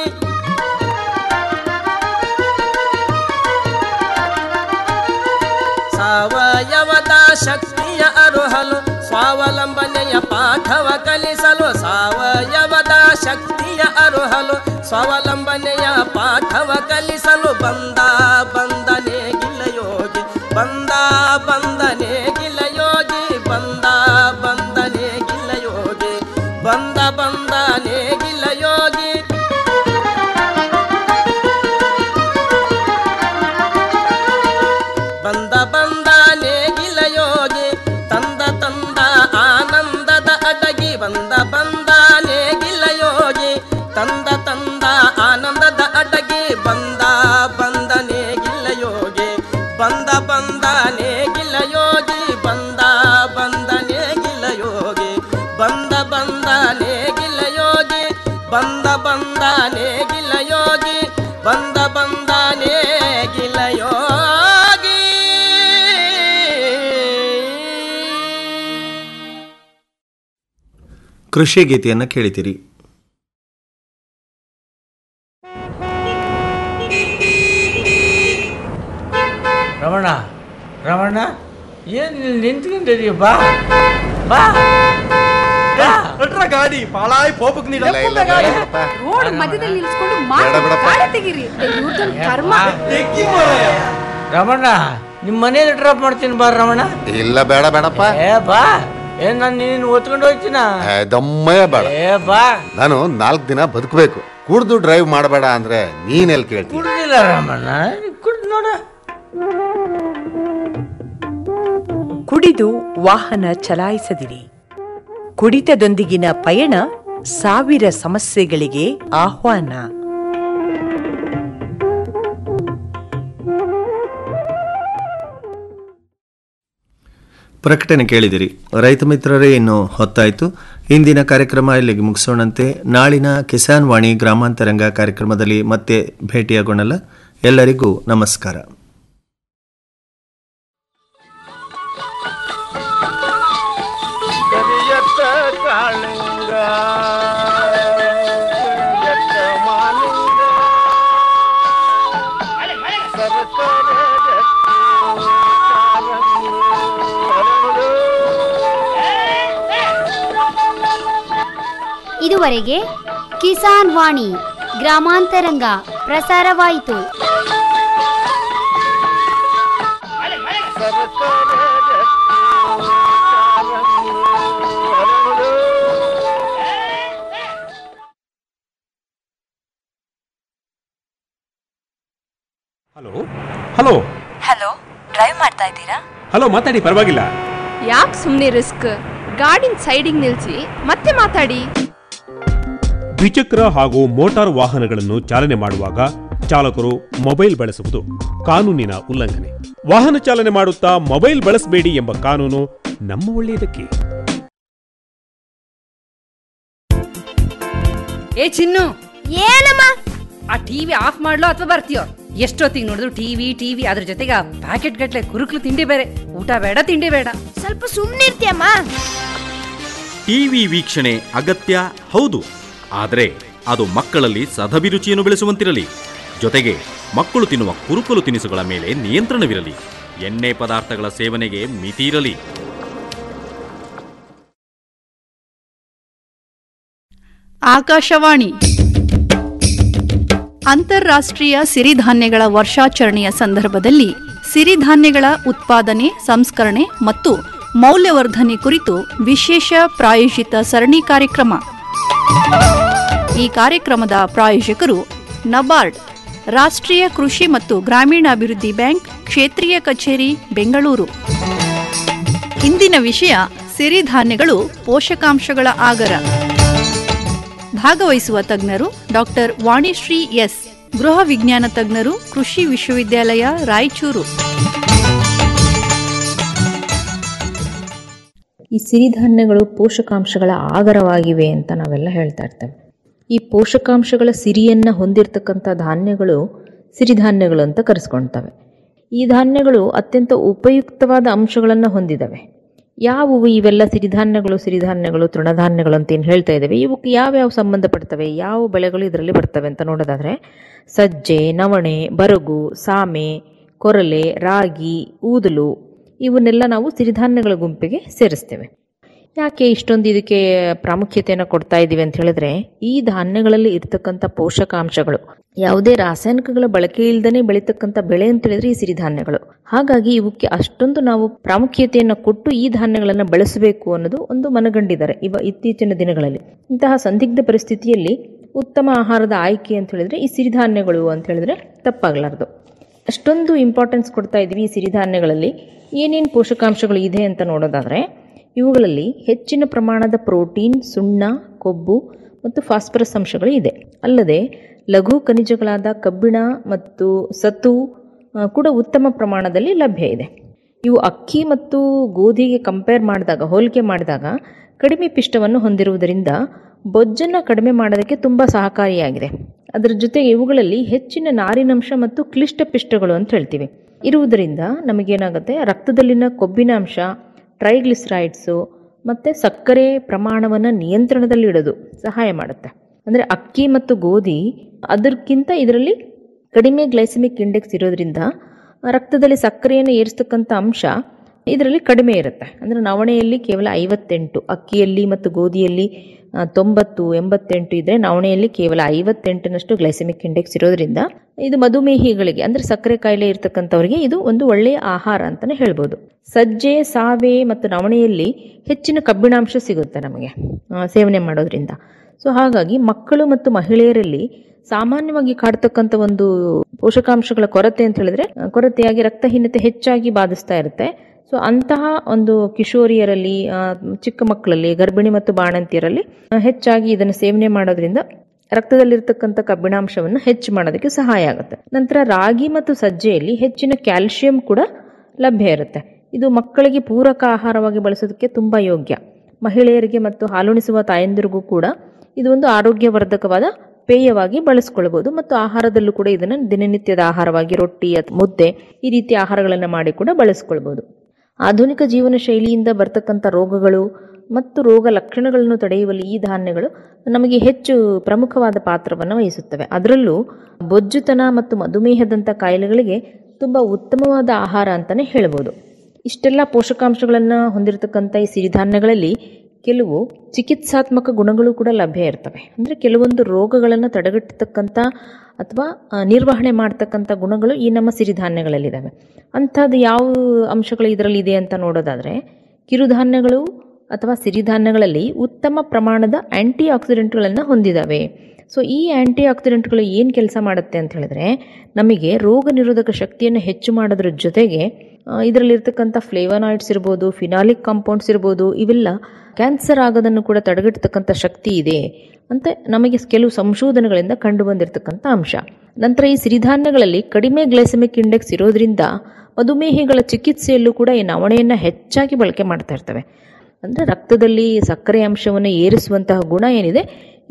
ಸಾವಯವದ ಶಕ್ತಿಯ ಅರುಹಲು ಸ್ವಾವಲಂಬನೆಯ ಪಾಠವ ಕಲಿಸಲು ಸಾವಯವದ ಶಕ್ತಿಯ ಅರುಹಲು ಸ್ವಾವಲಂಬನೆಯ ಪಾಠವ ಕಲಿಸಲು ಬಂದ ಬಂದನೆ ಗಿಲಯೋಗಿ ಬಂದ ಬಂದನೆ ಗಿಲಯೋಗಿ ಬಂದ ಬಂದನೆ ಗಿಲಯೋಗಿ ಬಂದ ಬಂದನೆ ಗಿಲಯೋಗಿ ಬಂದ ಬಂದ ನೇಗಿಲ ಯೋಗಿ ತಂದ ತಂದ ಆನಂದದ ಅಡಗಿ ಬಂದ ಬಂದ ನೇಗಿಲ ಯೋಗಿ ತಂದ ತಂದ ಆನಂದದ ಅಡಗಿ ಬಂದ ಬಂದ ನೇಗಿಲ ಯೋಗಿ ಬಂದ ಬಂದ ನೇಗಿಲ ಯೋಗಿ ಬಂದ ಬಂದ ನೇಗಿಲ ಯೋಗಿ ಬಂದ ಬಂದ ನೇಗಿಲ ಯೋಗಿ ಬಂದ ಬಂದ ನೇಗಿಲ ಯೋಗಿ ಬಂದ ಬಂದ ನೇಗಿಲ ಯೋಗಿ ಕೃಷಿ ಗೀತೆಯನ್ನು ಕೇಳಿದಿರಿ ರಮಣ ರಮಣ ಏನ್ ಇಲ್ಲಿ ನಿಂತ್ಕೊಂಡಿದೀಯ ಬಾ ಬಾ ಗಾಡಿ ಪಾಳಾಯ್ ಪೋಪಕ್ ನೀಡ ರೋಡ್ ಮಧ್ಯದಲ್ಲಿ ನಿಲ್ಸ್ಕೊಂಡು ಬೇಡ ಬಿಡಪ್ಪ. ಗಾಡಿ ತೆಗೀರಿ ಇವ್ರ್ದೊಂದ್ ಕರ್ಮ ರಮಣ ನಿಮ್ ಮನೇಲಿ ಡ್ರಾಪ್ ಮಾಡ್ತೀನಿ ಬಾ ರಮಣ ಇಲ್ಲ ಬೇಡ ಬೇಡಪ್ಪ ಏ ಬಾ ಏನ್ ನಾನು ನೀನು ಒತ್ಕೊಂಡು ಹೋಗ್ತೀನ ಏ, ದಮ್ಮಯ್ಯ ಬೇಡ ಏ ಬಾ ನಾನು ನಾಲ್ಕು ದಿನ ಬದುಕಬೇಕು ಕುಡ್ದು ಡ್ರೈವ್ ಮಾಡಬೇಡ ಅಂದ್ರೆ ನೀನೆಲ್ಲಿ ಕೇಳ್ತೀನಿ ಕುಡ್ದಿಲ್ಲ ರಮಣ ಕುಡ್ದು ನೋಡ ಕುಡಿದು ವಾಹನ ಚಲಾಯಿಸದಿರಿ ಕುಡಿತದೊಂದಿಗಿನ ಪಯಣ ಸಾವಿರ ಸಮಸ್ಯೆಗಳಿಗೆ ಆಹ್ವಾನ ಪ್ರಕಟಣೆ ಕೇಳಿದಿರಿ ರೈತ ಮಿತ್ರರೇ ಇನ್ನು ಹೊತ್ತಾಯಿತು ಇಂದಿನ ಕಾರ್ಯಕ್ರಮ ಇಲ್ಲಿಗೆ ಮುಗಿಸೋಣಂತೆ ನಾಳಿನ ಕಿಸಾನ್ ವಾಣಿ ಗ್ರಾಮಾಂತರಂಗ ಕಾರ್ಯಕ್ರಮದಲ್ಲಿ ಮತ್ತೆ ಭೇಟಿಯಾಗೋಣಲ್ಲ ಎಲ್ಲರಿಗೂ ನಮಸ್ಕಾರ ಕರಿಯತ್ತ ಕಾಳಿಂಗ ಕರಿಯತ್ತ ಮಾಲಿಂಗ ಸರಸರ ಗಟ್ಟಿ ಕಾರಂಗಿ ಹರಳು. ಇದುವರೆಗೆ ಕಿಸಾನ್ ವಾಣಿ ಗ್ರಾಮಾಂತರಂಗ ಪ್ರಸಾರವಾಯಿತು ಸರಸರ ಗಟ್ಟಿ ಕಾರಂಗಿ ಹರಳು. ಹಲೋ ಹಲೋ ಹಲೋ ಡ್ರೈವ್ ಮಾಡ್ತಾ ಇದ್ದೀರಾ ಹಲೋ ಮಾತಾಡಿ ಪರವಾಗಿಲ್ಲ ಯಾಕೆ ಸುಮ್ಮನೆ ರಿಸ್ಕ್ ಗಾಡಿನ ಸೈಡಿಗೆ ನಿಲ್ಸಿ ಮತ್ತೆ ಮಾತಾಡಿ ದ್ವಿಚಕ್ರ ಹಾಗೂ ಮೋಟಾರ್ ವಾಹನಗಳನ್ನು ಚಾಲನೆ ಮಾಡುವಾಗ ಚಾಲಕರು ಮೊಬೈಲ್ ಬಳಸುವುದು ಕಾನೂನಿನ ಉಲ್ಲಂಘನೆ ವಾಹನ ಚಾಲನೆ ಮಾಡುತ್ತಾ ಮೊಬೈಲ್ ಬಳಸಬೇಡಿ ಎಂಬ ಕಾನೂನು ನಮ್ಮ ಒಳ್ಳೆಯದಕ್ಕೆ ಏ ಚಿನ್ನು ಏನಮ್ಮ ಆ ಟಿವಿ ಆಫ್ ಮಾಡ್ಲೋ ಅಥವಾ ಬರ್ತೀಯೋ ಎಷ್ಟೊತ್ತಿಗೆ ನೋಡಿದ್ರು ಟಿವಿ ಟಿವಿ ಅದ್ರ ಜೊತೆಗೆ ಆ ಪ್ಯಾಕೆಟ್ ಗಟ್ಲೆ ಕುರುಕ್ಲು ತಿಂಡಿ ಬೇರೆ ಊಟ ಬೇಡ ತಿಂಡಿ ಬೇಡ ಸ್ವಲ್ಪ ಸುಮ್ನಿರ್ತೀಯಮ್ಮ ಟಿವಿ ವೀಕ್ಷಣೆ ಅಗತ್ಯ ಹೌದು ಆದರೆ ಅದು ಮಕ್ಕಳಲ್ಲಿ ಸದಭಿರುಚಿಯನ್ನು ಬೆಳೆಸುವಂತಿರಲಿ ಜೊತೆಗೆ ಮಕ್ಕಳು ತಿನ್ನುವ ಕುರುಕಲು ತಿನಿಸುಗಳ ಮೇಲೆ ನಿಯಂತ್ರಣವಿರಲಿ ಎಣ್ಣೆ ಪದಾರ್ಥಗಳ ಸೇವನೆಗೆ ಮಿತಿ ಇರಲಿ ಆಕಾಶವಾಣಿ ಅಂತಾರಾಷ್ಟ್ರೀಯ ಸಿರಿಧಾನ್ಯಗಳ ವರ್ಷಾಚರಣೆಯ ಸಂದರ್ಭದಲ್ಲಿ ಸಿರಿಧಾನ್ಯಗಳ ಉತ್ಪಾದನೆ ಸಂಸ್ಕರಣೆ ಮತ್ತು ಮೌಲ್ಯವರ್ಧನೆ ಕುರಿತು ವಿಶೇಷ ಪ್ರಾಯೋಜಿತ ಸರಣಿ ಕಾರ್ಯಕ್ರಮ ಈ ಕಾರ್ಯಕ್ರಮದ ಪ್ರಾಯೋಜಕರು ನಬಾರ್ಡ್ ರಾಷ್ಟ್ರೀಯ ಕೃಷಿ ಮತ್ತು ಗ್ರಾಮೀಣಾಭಿವೃದ್ಧಿ ಬ್ಯಾಂಕ್ ಕ್ಷೇತ್ರೀಯ ಕಚೇರಿ ಬೆಂಗಳೂರು ಇಂದಿನ ವಿಷಯ ಸಿರಿಧಾನ್ಯಗಳು ಪೋಷಕಾಂಶಗಳ ಆಗರ ಭಾಗವಹಿಸುವ ತಜ್ಞರು ಡಾಕ್ಟರ್ ವಾಣಿಶ್ರೀ ಎಸ್ ಗೃಹ ವಿಜ್ಞಾನ ತಜ್ಞರು ಕೃಷಿ ವಿಶ್ವವಿದ್ಯಾಲಯ ರಾಯಚೂರು ಈ ಸಿರಿಧಾನ್ಯಗಳು ಪೋಷಕಾಂಶಗಳ ಆಗರವಾಗಿವೆ ಅಂತ ನಾವೆಲ್ಲ ಹೇಳ್ತಾ ಇರ್ತೇವೆ ಈ ಪೋಷಕಾಂಶಗಳ ಸಿರಿಯನ್ನು ಹೊಂದಿರತಕ್ಕಂಥ ಧಾನ್ಯಗಳು ಸಿರಿಧಾನ್ಯಗಳು ಅಂತ ಕರೆಸ್ಕೊಳ್ತವೆ ಈ ಧಾನ್ಯಗಳು ಅತ್ಯಂತ ಉಪಯುಕ್ತವಾದ ಅಂಶಗಳನ್ನು ಹೊಂದಿದವೆ ಯಾವುವು ಇವೆಲ್ಲ ಸಿರಿಧಾನ್ಯಗಳು ಸಿರಿಧಾನ್ಯಗಳು ತೃಣಧಾನ್ಯಗಳು ಅಂತ ಏನು ಹೇಳ್ತಾ ಇದ್ದೇವೆ ಇವಕ್ಕೆ ಯಾವ್ಯಾವ ಸಂಬಂಧಪಡ್ತವೆ ಯಾವ ಬೆಳೆಗಳು ಇದರಲ್ಲಿ ಬರ್ತವೆ ಅಂತ ನೋಡೋದಾದರೆ ಸಜ್ಜೆ ನವಣೆ ಬರಗು ಸಾಮೆ ಕೊರಲೆ ರಾಗಿ ಊದಲು ಇವನ್ನೆಲ್ಲ ನಾವು ಸಿರಿಧಾನ್ಯಗಳ ಗುಂಪಿಗೆ ಸೇರಿಸ್ತೇವೆ ಯಾಕೆ ಇಷ್ಟೊಂದು ಇದಕ್ಕೆ ಪ್ರಾಮುಖ್ಯತೆಯನ್ನು ಕೊಡ್ತಾ ಇದ್ದೀವಿ ಅಂತ ಹೇಳಿದ್ರೆ ಈ ಧಾನ್ಯಗಳಲ್ಲಿ ಇರ್ತಕ್ಕಂಥ ಪೋಷಕಾಂಶಗಳು ಯಾವುದೇ ರಾಸಾಯನಿಕಗಳ ಬಳಕೆ ಇಲ್ಲದೇ ಬೆಳೀತಕ್ಕಂಥ ಬೆಳೆ ಅಂತ ಹೇಳಿದ್ರೆ ಈ ಸಿರಿಧಾನ್ಯಗಳು ಹಾಗಾಗಿ ಇವಕ್ಕೆ ಅಷ್ಟೊಂದು ನಾವು ಪ್ರಾಮುಖ್ಯತೆಯನ್ನು ಕೊಟ್ಟು ಈ ಧಾನ್ಯಗಳನ್ನು ಬಳಸಬೇಕು ಅನ್ನೋದು ಒಂದು ಮನಗಂಡಿದ್ದಾರೆ ಇವ ಇತ್ತೀಚಿನ ದಿನಗಳಲ್ಲಿ ಇಂತಹ ಸಂದಿಗ್ಧ ಪರಿಸ್ಥಿತಿಯಲ್ಲಿ ಉತ್ತಮ ಆಹಾರದ ಆಯ್ಕೆ ಅಂತ ಹೇಳಿದ್ರೆ ಈ ಸಿರಿಧಾನ್ಯಗಳು ಅಂತ ಹೇಳಿದ್ರೆ ತಪ್ಪಾಗಲಾರ್ದು ಅಷ್ಟೊಂದು ಇಂಪಾರ್ಟೆನ್ಸ್ ಕೊಡ್ತಾ ಇದ್ದೀವಿ ಈ ಸಿರಿಧಾನ್ಯಗಳಲ್ಲಿ ಏನೇನು ಪೋಷಕಾಂಶಗಳು ಇದೆ ಅಂತ ನೋಡೋದಾದರೆ ಇವುಗಳಲ್ಲಿ ಹೆಚ್ಚಿನ ಪ್ರಮಾಣದ ಪ್ರೋಟೀನ್ ಸುಣ್ಣ ಕೊಬ್ಬು ಮತ್ತು ಫಾಸ್ಫರಸ್ ಅಂಶಗಳು ಇದೆ ಅಲ್ಲದೆ ಲಘು ಖನಿಜಗಳಾದ ಕಬ್ಬಿಣ ಮತ್ತು ಸತು ಆ, ಕೂಡ ಉತ್ತಮ ಪ್ರಮಾಣದಲ್ಲಿ ಲಭ್ಯ ಇದೆ ಇವು ಅಕ್ಕಿ ಮತ್ತು ಗೋಧಿಗೆ ಕಂಪೇರ್ ಮಾಡಿದಾಗ ಹೋಲಿಕೆ ಮಾಡಿದಾಗ ಕಡಿಮೆ ಪಿಷ್ಟವನ್ನು ಹೊಂದಿರುವುದರಿಂದ ಬೊಜ್ಜನ್ನು ಕಡಿಮೆ ಮಾಡೋದಕ್ಕೆ ತುಂಬ ಸಹಕಾರಿಯಾಗಿದೆ ಅದರ ಜೊತೆಗೆ ಇವುಗಳಲ್ಲಿ ಹೆಚ್ಚಿನ ನಾರಿನಂಶ ಮತ್ತು ಕ್ಲಿಷ್ಟ ಪಿಷ್ಟಗಳು ಅಂತ ಹೇಳ್ತೀವಿ ಇರುವುದರಿಂದ ನಮಗೇನಾಗುತ್ತೆ ರಕ್ತದಲ್ಲಿನ ಕೊಬ್ಬಿನ ಅಂಶ ಟ್ರೈಗ್ಲಿಸರೈಡ್ಸು ಮತ್ತು ಸಕ್ಕರೆ ಪ್ರಮಾಣವನ್ನು ನಿಯಂತ್ರಣದಲ್ಲಿಡೋದು ಸಹಾಯ ಮಾಡುತ್ತೆ ಅಂದರೆ ಅಕ್ಕಿ ಮತ್ತು ಗೋಧಿ ಅದಕ್ಕಿಂತ ಇದರಲ್ಲಿ ಕಡಿಮೆ ಗ್ಲೈಸಮಿಕ್ ಇಂಡೆಕ್ಸ್ ಇರೋದ್ರಿಂದ ರಕ್ತದಲ್ಲಿ ಸಕ್ಕರೆಯನ್ನು ಏರಿಸ್ತಕ್ಕಂಥ ಅಂಶ ಇದರಲ್ಲಿ ಕಡಿಮೆ ಇರುತ್ತೆ ಅಂದರೆ ನವಣೆಯಲ್ಲಿ ಕೇವಲ ಐವತ್ತೆಂಟು ಅಕ್ಕಿಯಲ್ಲಿ ಮತ್ತು ಗೋಧಿಯಲ್ಲಿ ಆ, ತೊಂಬತ್ತು ಎಂಬತ್ತೆಂಟು ಇದ್ದರೆ ನವಣೆಯಲ್ಲಿ ಕೇವಲ ಐವತ್ತೆಂಟನಷ್ಟು ಗ್ಲೈಸಮಿಕ್ ಇಂಡೆಕ್ಸ್ ಇರೋದ್ರಿಂದ ಇದು ಮಧುಮೇಹಿಗಳಿಗೆ ಅಂದರೆ ಸಕ್ಕರೆ ಕಾಯಿಲೆ ಇರ್ತಕ್ಕಂಥವ್ರಿಗೆ ಇದು ಒಂದು ಒಳ್ಳೆಯ ಆಹಾರ ಅಂತಲೇ ಹೇಳ್ಬೋದು ಸಜ್ಜೆ ಸಾವೆ ಮತ್ತು ನವಣೆಯಲ್ಲಿ ಹೆಚ್ಚಿನ ಕಬ್ಬಿಣಾಂಶ ಸಿಗುತ್ತೆ ನಮಗೆ ಆ, ಸೇವನೆ ಮಾಡೋದ್ರಿಂದ ಸೊ ಹಾಗಾಗಿ ಮಕ್ಕಳು ಮತ್ತು ಮಹಿಳೆಯರಲ್ಲಿ ಸಾಮಾನ್ಯವಾಗಿ ಕಾಡ್ತಕ್ಕಂಥ ಒಂದು ಪೋಷಕಾಂಶಗಳ ಕೊರತೆ ಅಂತ ಹೇಳಿದ್ರೆ ಆ, ಕೊರತೆಯಾಗಿ ರಕ್ತಹೀನತೆ ಹೆಚ್ಚಾಗಿ ಬಾಧಿಸ್ತಾ ಇರುತ್ತೆ ಸೊ ಅಂತಹ ಒಂದು ಕಿಶೋರಿಯರಲ್ಲಿ ಆ, ಚಿಕ್ಕ ಮಕ್ಕಳಲ್ಲಿ ಗರ್ಭಿಣಿ ಮತ್ತು ಬಾಣಂತಿಯರಲ್ಲಿ ಆ, ಹೆಚ್ಚಾಗಿ ಇದನ್ನು ಸೇವನೆ ಮಾಡೋದ್ರಿಂದ ರಕ್ತದಲ್ಲಿರ್ತಕ್ಕಂಥ ಕಬ್ಬಿಣಾಂಶವನ್ನು ಹೆಚ್ಚು ಮಾಡೋದಕ್ಕೆ ಸಹಾಯ ಆಗುತ್ತೆ ನಂತರ ರಾಗಿ ಮತ್ತು ಸಜ್ಜೆಯಲ್ಲಿ ಹೆಚ್ಚಿನ ಕ್ಯಾಲ್ಸಿಯಂ ಕೂಡ ಲಭ್ಯ ಇರುತ್ತೆ ಇದು ಮಕ್ಕಳಿಗೆ ಪೂರಕ ಆಹಾರವಾಗಿ ಬಳಸೋದಕ್ಕೆ ತುಂಬ ಯೋಗ್ಯ ಮಹಿಳೆಯರಿಗೆ ಮತ್ತು ಹಾಲುಣಿಸುವ ತಾಯಂದಿರಿಗೂ ಕೂಡ ಇದು ಒಂದು ಆರೋಗ್ಯವರ್ಧಕವಾದ ಪೇಯವಾಗಿ ಬಳಸ್ಕೊಳ್ಬೋದು ಮತ್ತು ಆಹಾರದಲ್ಲೂ ಕೂಡ ಇದನ್ನು ದಿನನಿತ್ಯದ ಆಹಾರವಾಗಿ ರೊಟ್ಟಿ ಅಥವಾ ಮುದ್ದೆ ಈ ರೀತಿ ಆಹಾರಗಳನ್ನು ಮಾಡಿ ಕೂಡ ಬಳಸ್ಕೊಳ್ಬೋದು ಆಧುನಿಕ ಜೀವನ ಶೈಲಿಯಿಂದ ಬರ್ತಕ್ಕಂಥ ರೋಗಗಳು ಮತ್ತು ರೋಗ ಲಕ್ಷಣಗಳನ್ನು ತಡೆಯುವಲ್ಲಿ ಈ ಧಾನ್ಯಗಳು ನಮಗೆ ಹೆಚ್ಚು ಪ್ರಮುಖವಾದ ಪಾತ್ರವನ್ನು ವಹಿಸುತ್ತವೆ ಅದರಲ್ಲೂ ಬೊಜ್ಜುತನ ಮತ್ತು ಮಧುಮೇಹದಂಥ ಕಾಯಿಲೆಗಳಿಗೆ ತುಂಬ ಉತ್ತಮವಾದ ಆಹಾರ ಅಂತಲೇ ಹೇಳ್ಬೋದು ಇಷ್ಟೆಲ್ಲ ಪೋಷಕಾಂಶಗಳನ್ನು ಹೊಂದಿರತಕ್ಕಂಥ ಈ ಸಿರಿಧಾನ್ಯಗಳಲ್ಲಿ ಕೆಲವು ಚಿಕಿತ್ಸಾತ್ಮಕ ಗುಣಗಳು ಕೂಡ ಲಭ್ಯ ಇರ್ತವೆ ಅಂದರೆ ಕೆಲವೊಂದು ರೋಗಗಳನ್ನು ತಡೆಗಟ್ಟತಕ್ಕಂಥ ಅಥವಾ ಆ, ನಿರ್ವಹಣೆ ಮಾಡ್ತಕ್ಕಂಥ ಗುಣಗಳು ಈ ನಮ್ಮ ಸಿರಿಧಾನ್ಯಗಳಲ್ಲಿದ್ದಾವೆ ಅಂಥದ್ದು ಯಾವ ಅಂಶಗಳು ಇದರಲ್ಲಿ ಇದೆ ಅಂತ ನೋಡೋದಾದರೆ ಕಿರುಧಾನ್ಯಗಳು ಅಥವಾ ಸಿರಿಧಾನ್ಯಗಳಲ್ಲಿ ಉತ್ತಮ ಪ್ರಮಾಣದ ಆ್ಯಂಟಿ ಆಕ್ಸಿಡೆಂಟ್ಗಳನ್ನು ಹೊಂದಿದ್ದಾವೆ ಸೊ ಈ ಆ್ಯಂಟಿ ಆಕ್ಸಿಡೆಂಟ್ಗಳು ಏನು ಕೆಲಸ ಮಾಡುತ್ತೆ ಅಂತ ಹೇಳಿದ್ರೆ ನಮಗೆ ರೋಗ ನಿರೋಧಕ ಶಕ್ತಿಯನ್ನು ಹೆಚ್ಚು ಮಾಡೋದ್ರ ಜೊತೆಗೆ ಆ, ಇದರಲ್ಲಿರ್ತಕ್ಕಂಥ ಫ್ಲೇವನಾಯ್ಡ್ಸ್ ಇರ್ಬೋದು ಫಿನಾಲಿಕ್ ಕಾಂಪೌಂಡ್ಸ್ ಇರ್ಬೋದು ಇವೆಲ್ಲ ಕ್ಯಾನ್ಸರ್ ಆಗೋದನ್ನು ಕೂಡ ತಡೆಗಟ್ಟತಕ್ಕಂಥ ಶಕ್ತಿ ಇದೆ ಅಂತ ನಮಗೆ ಕೆಲವು ಸಂಶೋಧನೆಗಳಿಂದ ಕಂಡು ಬಂದಿರತಕ್ಕಂಥ ಅಂಶ ನಂತರ ಈ ಸಿರಿಧಾನ್ಯಗಳಲ್ಲಿ ಕಡಿಮೆ ಗ್ಲೈಸಮಿಕ್ ಇಂಡೆಕ್ಸ್ ಇರೋದ್ರಿಂದ ಮಧುಮೇಹಿಗಳ ಚಿಕಿತ್ಸೆಯಲ್ಲೂ ಕೂಡ ಈ ನವಣೆಯನ್ನು ಹೆಚ್ಚಾಗಿ ಬಳಕೆ ಮಾಡ್ತಾ ಇರ್ತವೆ ಅಂದರೆ ರಕ್ತದಲ್ಲಿ ಸಕ್ಕರೆ ಅಂಶವನ್ನು ಏರಿಸುವಂತಹ ಗುಣ ಏನಿದೆ ಇದು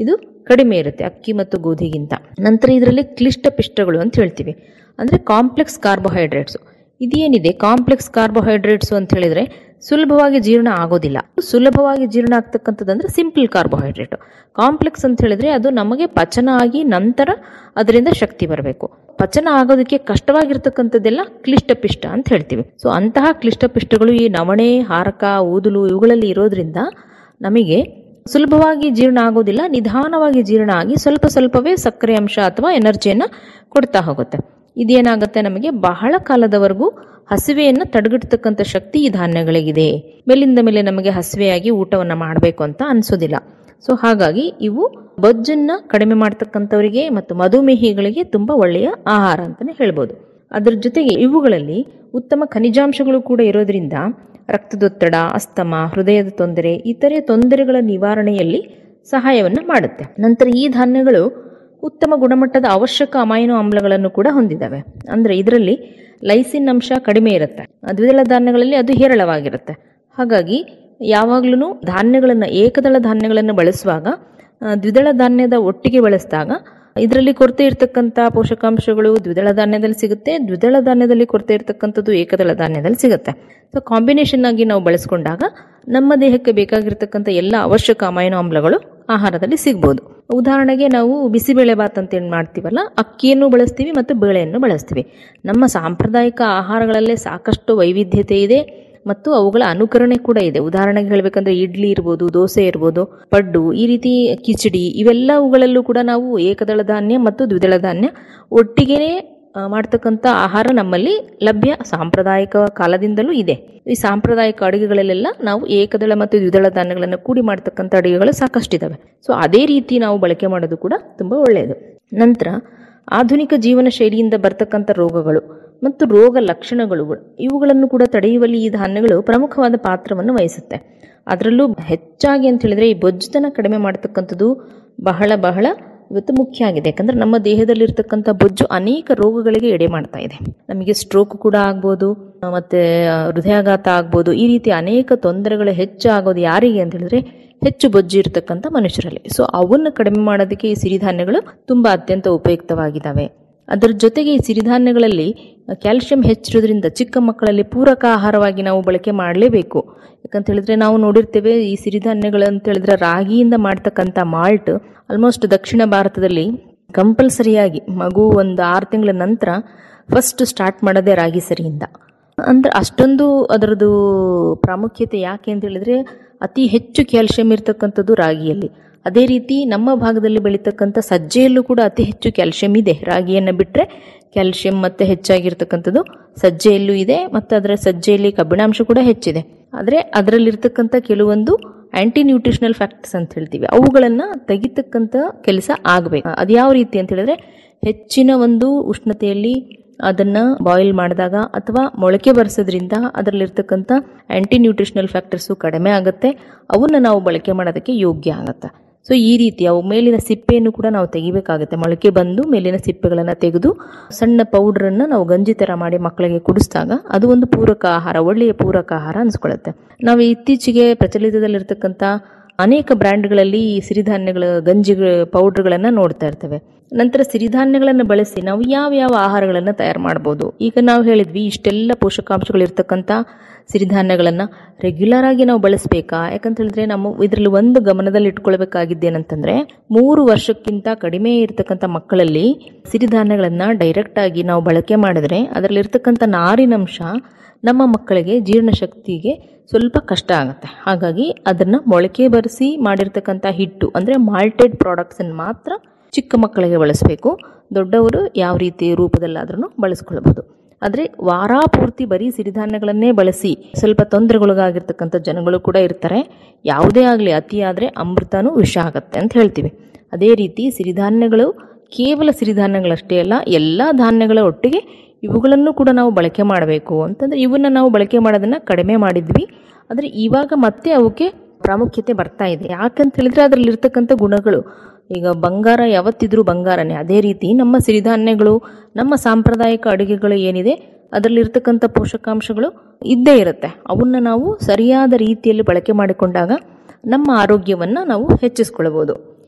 ಕಡಿಮೆ ಇರುತ್ತೆ ಅಕ್ಕಿ ಮತ್ತು ಗೋಧಿಗಿಂತ ನಂತರ ಇದರಲ್ಲಿ ಕ್ಲಿಷ್ಟ ಪಿಷ್ಟಗಳು ಅಂತ ಹೇಳ್ತೀವಿ ಅಂದರೆ ಕಾಂಪ್ಲೆಕ್ಸ್ ಕಾರ್ಬೋಹೈಡ್ರೇಟ್ಸ್ ಇದೇನಿದೆ ಕಾಂಪ್ಲೆಕ್ಸ್ ಕಾರ್ಬೋಹೈಡ್ರೇಟ್ಸ್ ಅಂತ ಹೇಳಿದ್ರೆ ಸುಲಭವಾಗಿ ಜೀರ್ಣ ಆಗೋದಿಲ್ಲ ಸುಲಭವಾಗಿ ಜೀರ್ಣ ಆಗ್ತಕ್ಕಂಥದ್ದು ಸಿಂಪಲ್ ಕಾರ್ಬೋಹೈಡ್ರೇಟ್ ಕಾಂಪ್ಲೆಕ್ಸ್ ಅಂತ ಹೇಳಿದ್ರೆ ಅದು ನಮಗೆ ಪಚನ ಆಗಿ ನಂತರ ಅದರಿಂದ ಶಕ್ತಿ ಬರಬೇಕು ಪಚನ ಆಗೋದಕ್ಕೆ ಕಷ್ಟವಾಗಿರ್ತಕ್ಕಂಥದ್ದೆಲ್ಲ ಕ್ಲಿಷ್ಟಪಿಷ್ಟ ಅಂತ ಹೇಳ್ತೀವಿ ಸೊ ಅಂತಹ ಕ್ಲಿಷ್ಟಪಿಷ್ಟಗಳು ಈ ನವಣೆ ಹಾರಕ ಊದಲು ಇವುಗಳಲ್ಲಿ ಇರೋದ್ರಿಂದ ನಮಗೆ ಸುಲಭವಾಗಿ ಜೀರ್ಣ ಆಗೋದಿಲ್ಲ ನಿಧಾನವಾಗಿ ಜೀರ್ಣ ಆಗಿ ಸ್ವಲ್ಪ ಸ್ವಲ್ಪವೇ ಸಕ್ಕರೆ ಅಂಶ ಅಥವಾ ಎನರ್ಜಿಯನ್ನು ಕೊಡ್ತಾ ಹೋಗುತ್ತೆ ಇದೇನಾಗುತ್ತೆ ನಮಗೆ ಬಹಳ ಕಾಲದವರೆಗೂ ಹಸಿವೆಯನ್ನು ತಡೆಗಟ್ಟತಕ್ಕಂಥ ಶಕ್ತಿ ಈ ಧಾನ್ಯಗಳಿಗಿದೆ ಮೇಲಿಂದ ಮೇಲೆ ನಮಗೆ ಹಸಿವೆಯಾಗಿ ಊಟವನ್ನು ಮಾಡಬೇಕು ಅಂತ ಅನಿಸೋದಿಲ್ಲ ಸೊ ಹಾಗಾಗಿ ಇವು ಬೊಜ್ಜನ್ನ ಕಡಿಮೆ ಮಾಡ್ತಕ್ಕಂಥವರಿಗೆ ಮತ್ತು ಮಧುಮೇಹಿಗಳಿಗೆ ತುಂಬ ಒಳ್ಳೆಯ ಆಹಾರ ಅಂತಲೇ ಹೇಳ್ಬೋದು ಅದರ ಜೊತೆಗೆ ಇವುಗಳಲ್ಲಿ ಉತ್ತಮ ಖನಿಜಾಂಶಗಳು ಕೂಡ ಇರೋದ್ರಿಂದ ರಕ್ತದೊತ್ತಡ ಅಸ್ತಮ ಹೃದಯದ ತೊಂದರೆ ಇತರೆ ತೊಂದರೆಗಳ ನಿವಾರಣೆಯಲ್ಲಿ ಸಹಾಯವನ್ನು ಮಾಡುತ್ತೆ ನಂತರ ಈ ಧಾನ್ಯಗಳು ಉತ್ತಮ ಗುಣಮಟ್ಟದ ಅವಶ್ಯಕ ಅಮೈನೋ ಆಮ್ಲಗಳನ್ನು ಕೂಡ ಹೊಂದಿದ್ದಾವೆ ಅಂದರೆ ಇದರಲ್ಲಿ ಲೈಸಿನ್ ಅಂಶ ಕಡಿಮೆ ಇರುತ್ತೆ ದ್ವಿದಳ ಧಾನ್ಯಗಳಲ್ಲಿ ಅದು ಹೇರಳವಾಗಿರುತ್ತೆ ಹಾಗಾಗಿ ಯಾವಾಗಲೂ ಧಾನ್ಯಗಳನ್ನು ಏಕದಳ ಧಾನ್ಯಗಳನ್ನು ಬಳಸುವಾಗ ಆ, ದ್ವಿದಳ ಧಾನ್ಯದ ಒಟ್ಟಿಗೆ ಬಳಸಿದಾಗ ಇದರಲ್ಲಿ ಕೊರತೆ ಇರತಕ್ಕಂಥ ಪೋಷಕಾಂಶಗಳು ದ್ವಿದಳ ಧಾನ್ಯದಲ್ಲಿ ಸಿಗುತ್ತೆ ದ್ವಿದಳ ಧಾನ್ಯದಲ್ಲಿ ಕೊರತೆ ಇರತಕ್ಕಂಥದ್ದು ಏಕದಳ ಧಾನ್ಯದಲ್ಲಿ ಸಿಗುತ್ತೆ ಸೊ ಕಾಂಬಿನೇಷನ್ ಆಗಿ ನಾವು ಬಳಸ್ಕೊಂಡಾಗ ನಮ್ಮ ದೇಹಕ್ಕೆ ಬೇಕಾಗಿರ್ತಕ್ಕಂಥ ಎಲ್ಲ ಅವಶ್ಯಕ ಅಮೈನೋ ಆಮ್ಲಗಳು ಆಹಾರದಲ್ಲಿ ಸಿಗ್ಬೋದು ಉದಾಹರಣೆಗೆ ನಾವು ಬಿಸಿಬೇಳೆ ಭಾತ್ ಅಂತ ಏನು ಮಾಡ್ತೀವಲ್ಲ ಅಕ್ಕಿಯನ್ನು ಬಳಸ್ತೀವಿ ಮತ್ತು ಬೇಳೆಯನ್ನು ಬಳಸ್ತೀವಿ ನಮ್ಮ ಸಾಂಪ್ರದಾಯಿಕ ಆಹಾರಗಳಲ್ಲೇ ಸಾಕಷ್ಟು ವೈವಿಧ್ಯತೆ ಇದೆ ಮತ್ತು ಅವುಗಳ ಅನುಕರಣೆ ಕೂಡ ಇದೆ ಉದಾಹರಣೆಗೆ ಹೇಳಬೇಕಂದ್ರೆ ಇಡ್ಲಿ ಇರ್ಬೋದು ದೋಸೆ ಇರ್ಬೋದು ಪಡ್ಡು ಈ ರೀತಿ ಕಿಚಡಿ ಇವೆಲ್ಲವುಗಳಲ್ಲೂ ಕೂಡ ನಾವು ಏಕದಳ ಧಾನ್ಯ ಮತ್ತು ದ್ವಿದಳ ಧಾನ್ಯ ಒಟ್ಟಿಗೆ ಮಾಡ್ತಕ್ಕಂಥ ಆಹಾರ ನಮ್ಮಲ್ಲಿ ಲಭ್ಯ ಸಾಂಪ್ರದಾಯಿಕ ಕಾಲದಿಂದಲೂ ಇದೆ ಈ ಸಾಂಪ್ರದಾಯಿಕ ಅಡುಗೆಗಳಲ್ಲೆಲ್ಲ ನಾವು ಏಕದಳ ಮತ್ತು ದ್ವಿದಳ ಧಾನ್ಯಗಳನ್ನು ಕೂಡಿ ಮಾಡ್ತಕ್ಕಂಥ ಅಡುಗೆಗಳು ಸಾಕಷ್ಟಿದ್ದಾವೆ ಸೊ ಅದೇ ರೀತಿ ನಾವು ಬಳಕೆ ಮಾಡೋದು ಕೂಡ ತುಂಬ ಒಳ್ಳೆಯದು ನಂತರ ಆಧುನಿಕ ಜೀವನ ಶೈಲಿಯಿಂದ ಬರ್ತಕ್ಕಂಥ ರೋಗಗಳು ಮತ್ತು ರೋಗ ಲಕ್ಷಣಗಳು ಇವುಗಳನ್ನು ಕೂಡ ತಡೆಯುವಲ್ಲಿ ಈ ಧಾನ್ಯಗಳು ಪ್ರಮುಖವಾದ ಪಾತ್ರವನ್ನು ವಹಿಸುತ್ತೆ ಅದರಲ್ಲೂ ಹೆಚ್ಚಾಗಿ ಅಂತ ಹೇಳಿದ್ರೆ ಈ ಬೊಜ್ಜುತನ ಕಡಿಮೆ ಮಾಡ್ತಕ್ಕಂಥದ್ದು ಬಹಳ ಬಹಳ ಇವತ್ತು ಮುಖ್ಯ ಆಗಿದೆ ಯಾಕಂದ್ರೆ ನಮ್ಮ ದೇಹದಲ್ಲಿರ್ತಕ್ಕಂಥ ಬೊಜ್ಜು ಅನೇಕ ರೋಗಗಳಿಗೆ ಎಡೆ ಮಾಡ್ತಾ ಇದೆ ನಮಗೆ ಸ್ಟ್ರೋಕ್ ಕೂಡ ಆಗ್ಬೋದು ಆ, ಮತ್ತೆ ಆ, ಹೃದಯಾಘಾತ ಆಗ್ಬೋದು ಈ ರೀತಿ ಅನೇಕ ತೊಂದರೆಗಳು ಹೆಚ್ಚು ಆಗೋದು ಯಾರಿಗೆ ಅಂತ ಹೇಳಿದ್ರೆ ಹೆಚ್ಚು ಬೊಜ್ಜು ಇರತಕ್ಕಂಥ ಮನುಷ್ಯರಲ್ಲಿ ಸೊ ಅವನ್ನು ಕಡಿಮೆ ಮಾಡೋದಕ್ಕೆ ಈ ಸಿರಿಧಾನ್ಯಗಳು ತುಂಬ ಅತ್ಯಂತ ಉಪಯುಕ್ತವಾಗಿದ್ದಾವೆ ಅದರ ಜೊತೆಗೆ ಈ ಸಿರಿಧಾನ್ಯಗಳಲ್ಲಿ ಕ್ಯಾಲ್ಸಿಯಂ ಹೆಚ್ಚಿರೋದ್ರಿಂದ ಚಿಕ್ಕ ಮಕ್ಕಳಲ್ಲಿ ಪೂರಕ ಆಹಾರವಾಗಿ ನಾವು ಬಳಕೆ ಮಾಡಲೇಬೇಕು ಯಾಕಂತ ಹೇಳಿದ್ರೆ ನಾವು ನೋಡಿರ್ತೇವೆ ಈ ಸಿರಿಧಾನ್ಯಗಳು ಅಂತ ಹೇಳಿದ್ರೆ ರಾಗಿಯಿಂದ ಮಾಡ್ತಕ್ಕಂಥ ಮಾಲ್ಟ್ ಆಲ್ಮೋಸ್ಟ್ ದಕ್ಷಿಣ ಭಾರತದಲ್ಲಿ ಕಂಪಲ್ಸರಿಯಾಗಿ ಮಗು ಒಂದು ಆರು ತಿಂಗಳ ನಂತರ ಫಸ್ಟ್ ಸ್ಟಾರ್ಟ್ ಮಾಡೋದೇ ರಾಗಿ ಸರಿಯಿಂದ ಅಂದ್ರೆ ಅಷ್ಟೊಂದು ಅದರದ್ದು ಪ್ರಾಮುಖ್ಯತೆ ಯಾಕೆ ಅಂತ ಹೇಳಿದ್ರೆ ಅತಿ ಹೆಚ್ಚು ಕ್ಯಾಲ್ಸಿಯಂ ಇರ್ತಕ್ಕಂಥದ್ದು ರಾಗಿಯಲ್ಲಿ ಅದೇ ರೀತಿ ನಮ್ಮ ಭಾಗದಲ್ಲಿ ಬೆಳೀತಕ್ಕಂಥ ಸಜ್ಜೆಯಲ್ಲೂ ಕೂಡ ಅತಿ ಹೆಚ್ಚು ಕ್ಯಾಲ್ಸಿಯಂ ಇದೆ ರಾಗಿಯನ್ನು ಬಿಟ್ಟರೆ ಕ್ಯಾಲ್ಸಿಯಂ ಮತ್ತೆ ಹೆಚ್ಚಾಗಿರ್ತಕ್ಕಂಥದ್ದು ಸಜ್ಜೆಯಲ್ಲೂ ಇದೆ ಮತ್ತು ಅದರ ಸಜ್ಜೆಯಲ್ಲಿ ಕಬ್ಬಿಣಾಂಶ ಕೂಡ ಹೆಚ್ಚಿದೆ ಆದರೆ ಅದರಲ್ಲಿರ್ತಕ್ಕಂಥ ಕೆಲವೊಂದು ಆಂಟಿ ನ್ಯೂಟ್ರಿಷನಲ್ ಫ್ಯಾಕ್ಟರ್ಸ್ ಅಂತ ಹೇಳ್ತೀವಿ ಅವುಗಳನ್ನು ತೆಗಿತಕ್ಕಂಥ ಕೆಲಸ ಆಗಬೇಕು ಅದು ಯಾವ ರೀತಿ ಅಂತ ಹೇಳಿದ್ರೆ ಹೆಚ್ಚಿನ ಒಂದು ಉಷ್ಣತೆಯಲ್ಲಿ ಅದನ್ನು ಬಾಯ್ಲ್ ಮಾಡಿದಾಗ ಅಥವಾ ಮೊಳಕೆ ಬರೆಸೋದ್ರಿಂದ ಅದರಲ್ಲಿರ್ತಕ್ಕಂಥ ಆಂಟಿ ನ್ಯೂಟ್ರಿಷನಲ್ ಫ್ಯಾಕ್ಟರ್ಸು ಕಡಿಮೆ ಆಗುತ್ತೆ ಅವನ್ನ ನಾವು ಬಳಕೆ ಮಾಡೋದಕ್ಕೆ ಯೋಗ್ಯ ಆಗುತ್ತೆ ಸೊ ಈ ರೀತಿ ಅವು ಮೇಲಿನ ಸಿಪ್ಪೆಯನ್ನು ಕೂಡ ನಾವು ತೆಗಿಬೇಕಾಗುತ್ತೆ ಮೊಳಕೆ ಬಂದು ಮೇಲಿನ ಸಿಪ್ಪೆಗಳನ್ನು ತೆಗೆದು ಸಣ್ಣ ಪೌಡ್ರನ್ನು ನಾವು ಗಂಜಿ ಥರ ಮಾಡಿ ಮಕ್ಕಳಿಗೆ ಕುಡಿಸಿದಾಗ ಅದು ಒಂದು ಪೂರಕ ಆಹಾರ ಒಳ್ಳೆಯ ಪೂರಕ ಆಹಾರ ಅನಿಸ್ಕೊಳ್ಳುತ್ತೆ ನಾವು ಇತ್ತೀಚೆಗೆ ಪ್ರಚಲಿತದಲ್ಲಿರ್ತಕ್ಕಂಥ ಅನೇಕ ಬ್ರ್ಯಾಂಡ್ಗಳಲ್ಲಿ ಈ ಸಿರಿಧಾನ್ಯಗಳ ಗಂಜಿ ಪೌಡ್ರ್ಗಳನ್ನು ನೋಡ್ತಾ ಇರ್ತೇವೆ ನಂತರ ಸಿರಿಧಾನ್ಯಗಳನ್ನು ಬಳಸಿ ನಾವು ಯಾವ ಯಾವ ಆಹಾರಗಳನ್ನು ತಯಾರು ಮಾಡ್ಬೋದು ಈಗ ನಾವು ಹೇಳಿದ್ವಿ ಇಷ್ಟೆಲ್ಲ ಪೋಷಕಾಂಶಗಳು ಇರ್ತಕ್ಕಂಥ ಸಿರಿಧಾನ್ಯಗಳನ್ನು ರೆಗ್ಯುಲರ್ ಆಗಿ ನಾವು ಬಳಸಬೇಕಾ ಯಾಕಂತ ಹೇಳಿದ್ರೆ ನಮ್ಮ ಇದರಲ್ಲಿ ಒಂದು ಗಮನದಲ್ಲಿ ಇಟ್ಕೊಳ್ಬೇಕಾಗಿದ್ದೇನಂತಂದ್ರೆ ಮೂರು ವರ್ಷಕ್ಕಿಂತ ಕಡಿಮೆ ಇರತಕ್ಕಂಥ ಮಕ್ಕಳಲ್ಲಿ ಸಿರಿಧಾನ್ಯಗಳನ್ನು ಡೈರೆಕ್ಟ್ ಆಗಿ ನಾವು ಬಳಕೆ ಮಾಡಿದ್ರೆ ಅದರಲ್ಲಿರ್ತಕ್ಕಂಥ ನಾರಿನಂಶ ನಮ್ಮ ಮಕ್ಕಳಿಗೆ ಜೀರ್ಣಶಕ್ತಿಗೆ ಸ್ವಲ್ಪ ಕಷ್ಟ ಆಗುತ್ತೆ ಹಾಗಾಗಿ ಅದನ್ನು ಮೊಳಕೆ ಬರೆಸಿ ಮಾಡಿರ್ತಕ್ಕಂಥ ಹಿಟ್ಟು ಅಂದರೆ ಮಾಲ್ಟೆಡ್ ಪ್ರಾಡಕ್ಟ್ಸನ್ನು ಮಾತ್ರ ಚಿಕ್ಕ ಮಕ್ಕಳಿಗೆ ಬಳಸಬೇಕು ದೊಡ್ಡವರು ಯಾವ ರೀತಿ ರೂಪದಲ್ಲಾದ್ರೂ ಬಳಸ್ಕೊಳ್ಬೋದು ಆದರೆ ವಾರ ಪೂರ್ತಿ ಬರೀ ಸಿರಿಧಾನ್ಯಗಳನ್ನೇ ಬಳಸಿ ಸ್ವಲ್ಪ ತೊಂದರೆಗೊಳಗಾಗಿರ್ತಕ್ಕಂಥ ಜನಗಳು ಕೂಡ ಇರ್ತಾರೆ ಯಾವುದೇ ಆಗಲಿ ಅತಿ ಆದರೆ ಅಮೃತನೂ ವಿಷ ಆಗುತ್ತೆ ಅಂತ ಹೇಳ್ತೀವಿ ಅದೇ ರೀತಿ ಸಿರಿಧಾನ್ಯಗಳು ಕೇವಲ ಸಿರಿಧಾನ್ಯಗಳಷ್ಟೇ ಅಲ್ಲ ಎಲ್ಲ ಧಾನ್ಯಗಳ ಒಟ್ಟಿಗೆ ಇವುಗಳನ್ನು ಕೂಡ ನಾವು ಬಳಕೆ ಮಾಡಬೇಕು ಅಂತಂದರೆ ಇವನ್ನ ನಾವು ಬಳಕೆ ಮಾಡೋದನ್ನು ಕಡಿಮೆ ಮಾಡಿದ್ವಿ ಆದರೆ ಇವಾಗ ಮತ್ತೆ ಅವಕ್ಕೆ ಪ್ರಾಮುಖ್ಯತೆ ಬರ್ತಾ ಇದೆ ಯಾಕಂತ ಹೇಳಿದ್ರೆ ಅದರಲ್ಲಿರ್ತಕ್ಕಂಥ ಗುಣಗಳು ಈಗ ಬಂಗಾರ ಯಾವತ್ತಿದ್ರೂ ಬಂಗಾರನೇ ಅದೇ ರೀತಿ ನಮ್ಮ ಸಿರಿಧಾನ್ಯಗಳು ನಮ್ಮ ಸಾಂಪ್ರದಾಯಿಕ ಅಡುಗೆಗಳು ಏನಿದೆ ಅದರಲ್ಲಿರ್ತಕ್ಕಂಥ ಪೋಷಕಾಂಶಗಳು ಇದ್ದೇ ಇರುತ್ತೆ ಅವನ್ನ ನಾವು ಸರಿಯಾದ ರೀತಿಯಲ್ಲಿ ಬಳಕೆ ಮಾಡಿಕೊಂಡಾಗ ನಮ್ಮ ಆರೋಗ್ಯವನ್ನು ನಾವು ಹೆಚ್ಚಿಸ್ಕೊಳ್ಬೋದು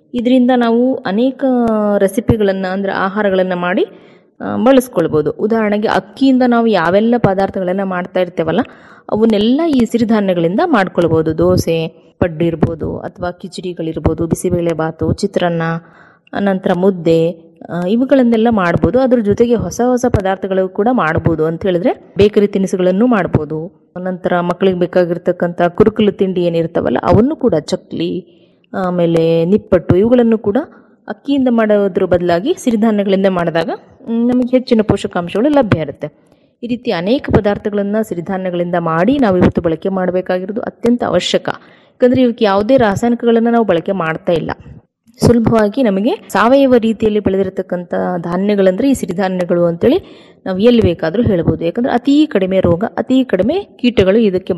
ಇದರಿಂದ ನಾವು ಅನೇಕ ರೆಸಿಪಿಗಳನ್ನು ಅಂದರೆ ಆಹಾರಗಳನ್ನು ಮಾಡಿ ಆ, ಬಳಸ್ಕೊಳ್ಬೋದು ಉದಾಹರಣೆಗೆ ಅಕ್ಕಿಯಿಂದ ನಾವು ಯಾವೆಲ್ಲ ಪದಾರ್ಥಗಳನ್ನು ಮಾಡ್ತಾ ಇರ್ತೇವಲ್ಲ ಅವನ್ನೆಲ್ಲ ಈ ಸಿರಿಧಾನ್ಯಗಳಿಂದ ಮಾಡ್ಕೊಳ್ಬೋದು ದೋಸೆ ಪಡ್ಡು ಇರ್ಬೋದು ಅಥವಾ ಕಿಚಡಿಗಳಿರ್ಬೋದು ಬಿಸಿಬೇಳೆ ಬಾತು ಚಿತ್ರಾನ್ನ ನಂತರ ಮುದ್ದೆ ಆ, ಇವುಗಳನ್ನೆಲ್ಲ ಮಾಡ್ಬೋದು ಅದ್ರ ಜೊತೆಗೆ ಹೊಸ ಹೊಸ ಪದಾರ್ಥಗಳು ಕೂಡ ಮಾಡ್ಬೋದು ಅಂತ ಹೇಳಿದ್ರೆ ಬೇಕರಿ ತಿನಿಸುಗಳನ್ನು ಮಾಡ್ಬೋದು ನಂತರ ಮಕ್ಕಳಿಗೆ ಬೇಕಾಗಿರ್ತಕ್ಕಂಥ ಕುರುಕಲು ತಿಂಡಿ ಏನಿರ್ತಾವಲ್ಲ ಅವನ್ನು ಕೂಡ ಚಕ್ಲಿ ಆಮೇಲೆ ನಿಪ್ಪಟ್ಟು ಇವುಗಳನ್ನು ಕೂಡ ಅಕ್ಕಿಯಿಂದ ಮಾಡೋದ್ರ ಬದಲಾಗಿ ಸಿರಿಧಾನ್ಯಗಳಿಂದ ಮಾಡಿದಾಗ ಮ್, ನಮಗೆ ಹೆಚ್ಚಿನ ಪೋಷಕಾಂಶಗಳು ಲಭ್ಯ ಇರುತ್ತೆ ಈ ರೀತಿ ಅನೇಕ ಪದಾರ್ಥಗಳನ್ನು ಸಿರಿಧಾನ್ಯಗಳಿಂದ ಮಾಡಿ ನಾವು ಇವತ್ತು ಬಳಕೆ ಮಾಡಬೇಕಾಗಿರೋದು ಅತ್ಯಂತ ಅವಶ್ಯಕ ಯಾಕಂದರೆ ಇವಕ್ಕೆ ಯಾವುದೇ ರಾಸಾಯನಿಕಗಳನ್ನು ನಾವು ಬಳಕೆ ಮಾಡ್ತಾ ಇಲ್ಲ ಸುಲಭವಾಗಿ ನಮಗೆ ಸಾವಯವ ರೀತಿಯಲ್ಲಿ ಬೆಳೆದಿರತಕ್ಕಂಥ ಧಾನ್ಯಗಳಂದರೆ ಈ ಸಿರಿಧಾನ್ಯಗಳು ಅಂತೇಳಿ ನಾವು ಎಲ್ಲಿ ಬೇಕಾದರೂ ಹೇಳ್ಬೋದು ಯಾಕಂದರೆ ಅತೀ ಕಡಿಮೆ ರೋಗ ಅತೀ ಕಡಿಮೆ ಕೀಟಗಳು ಇದಕ್ಕೆ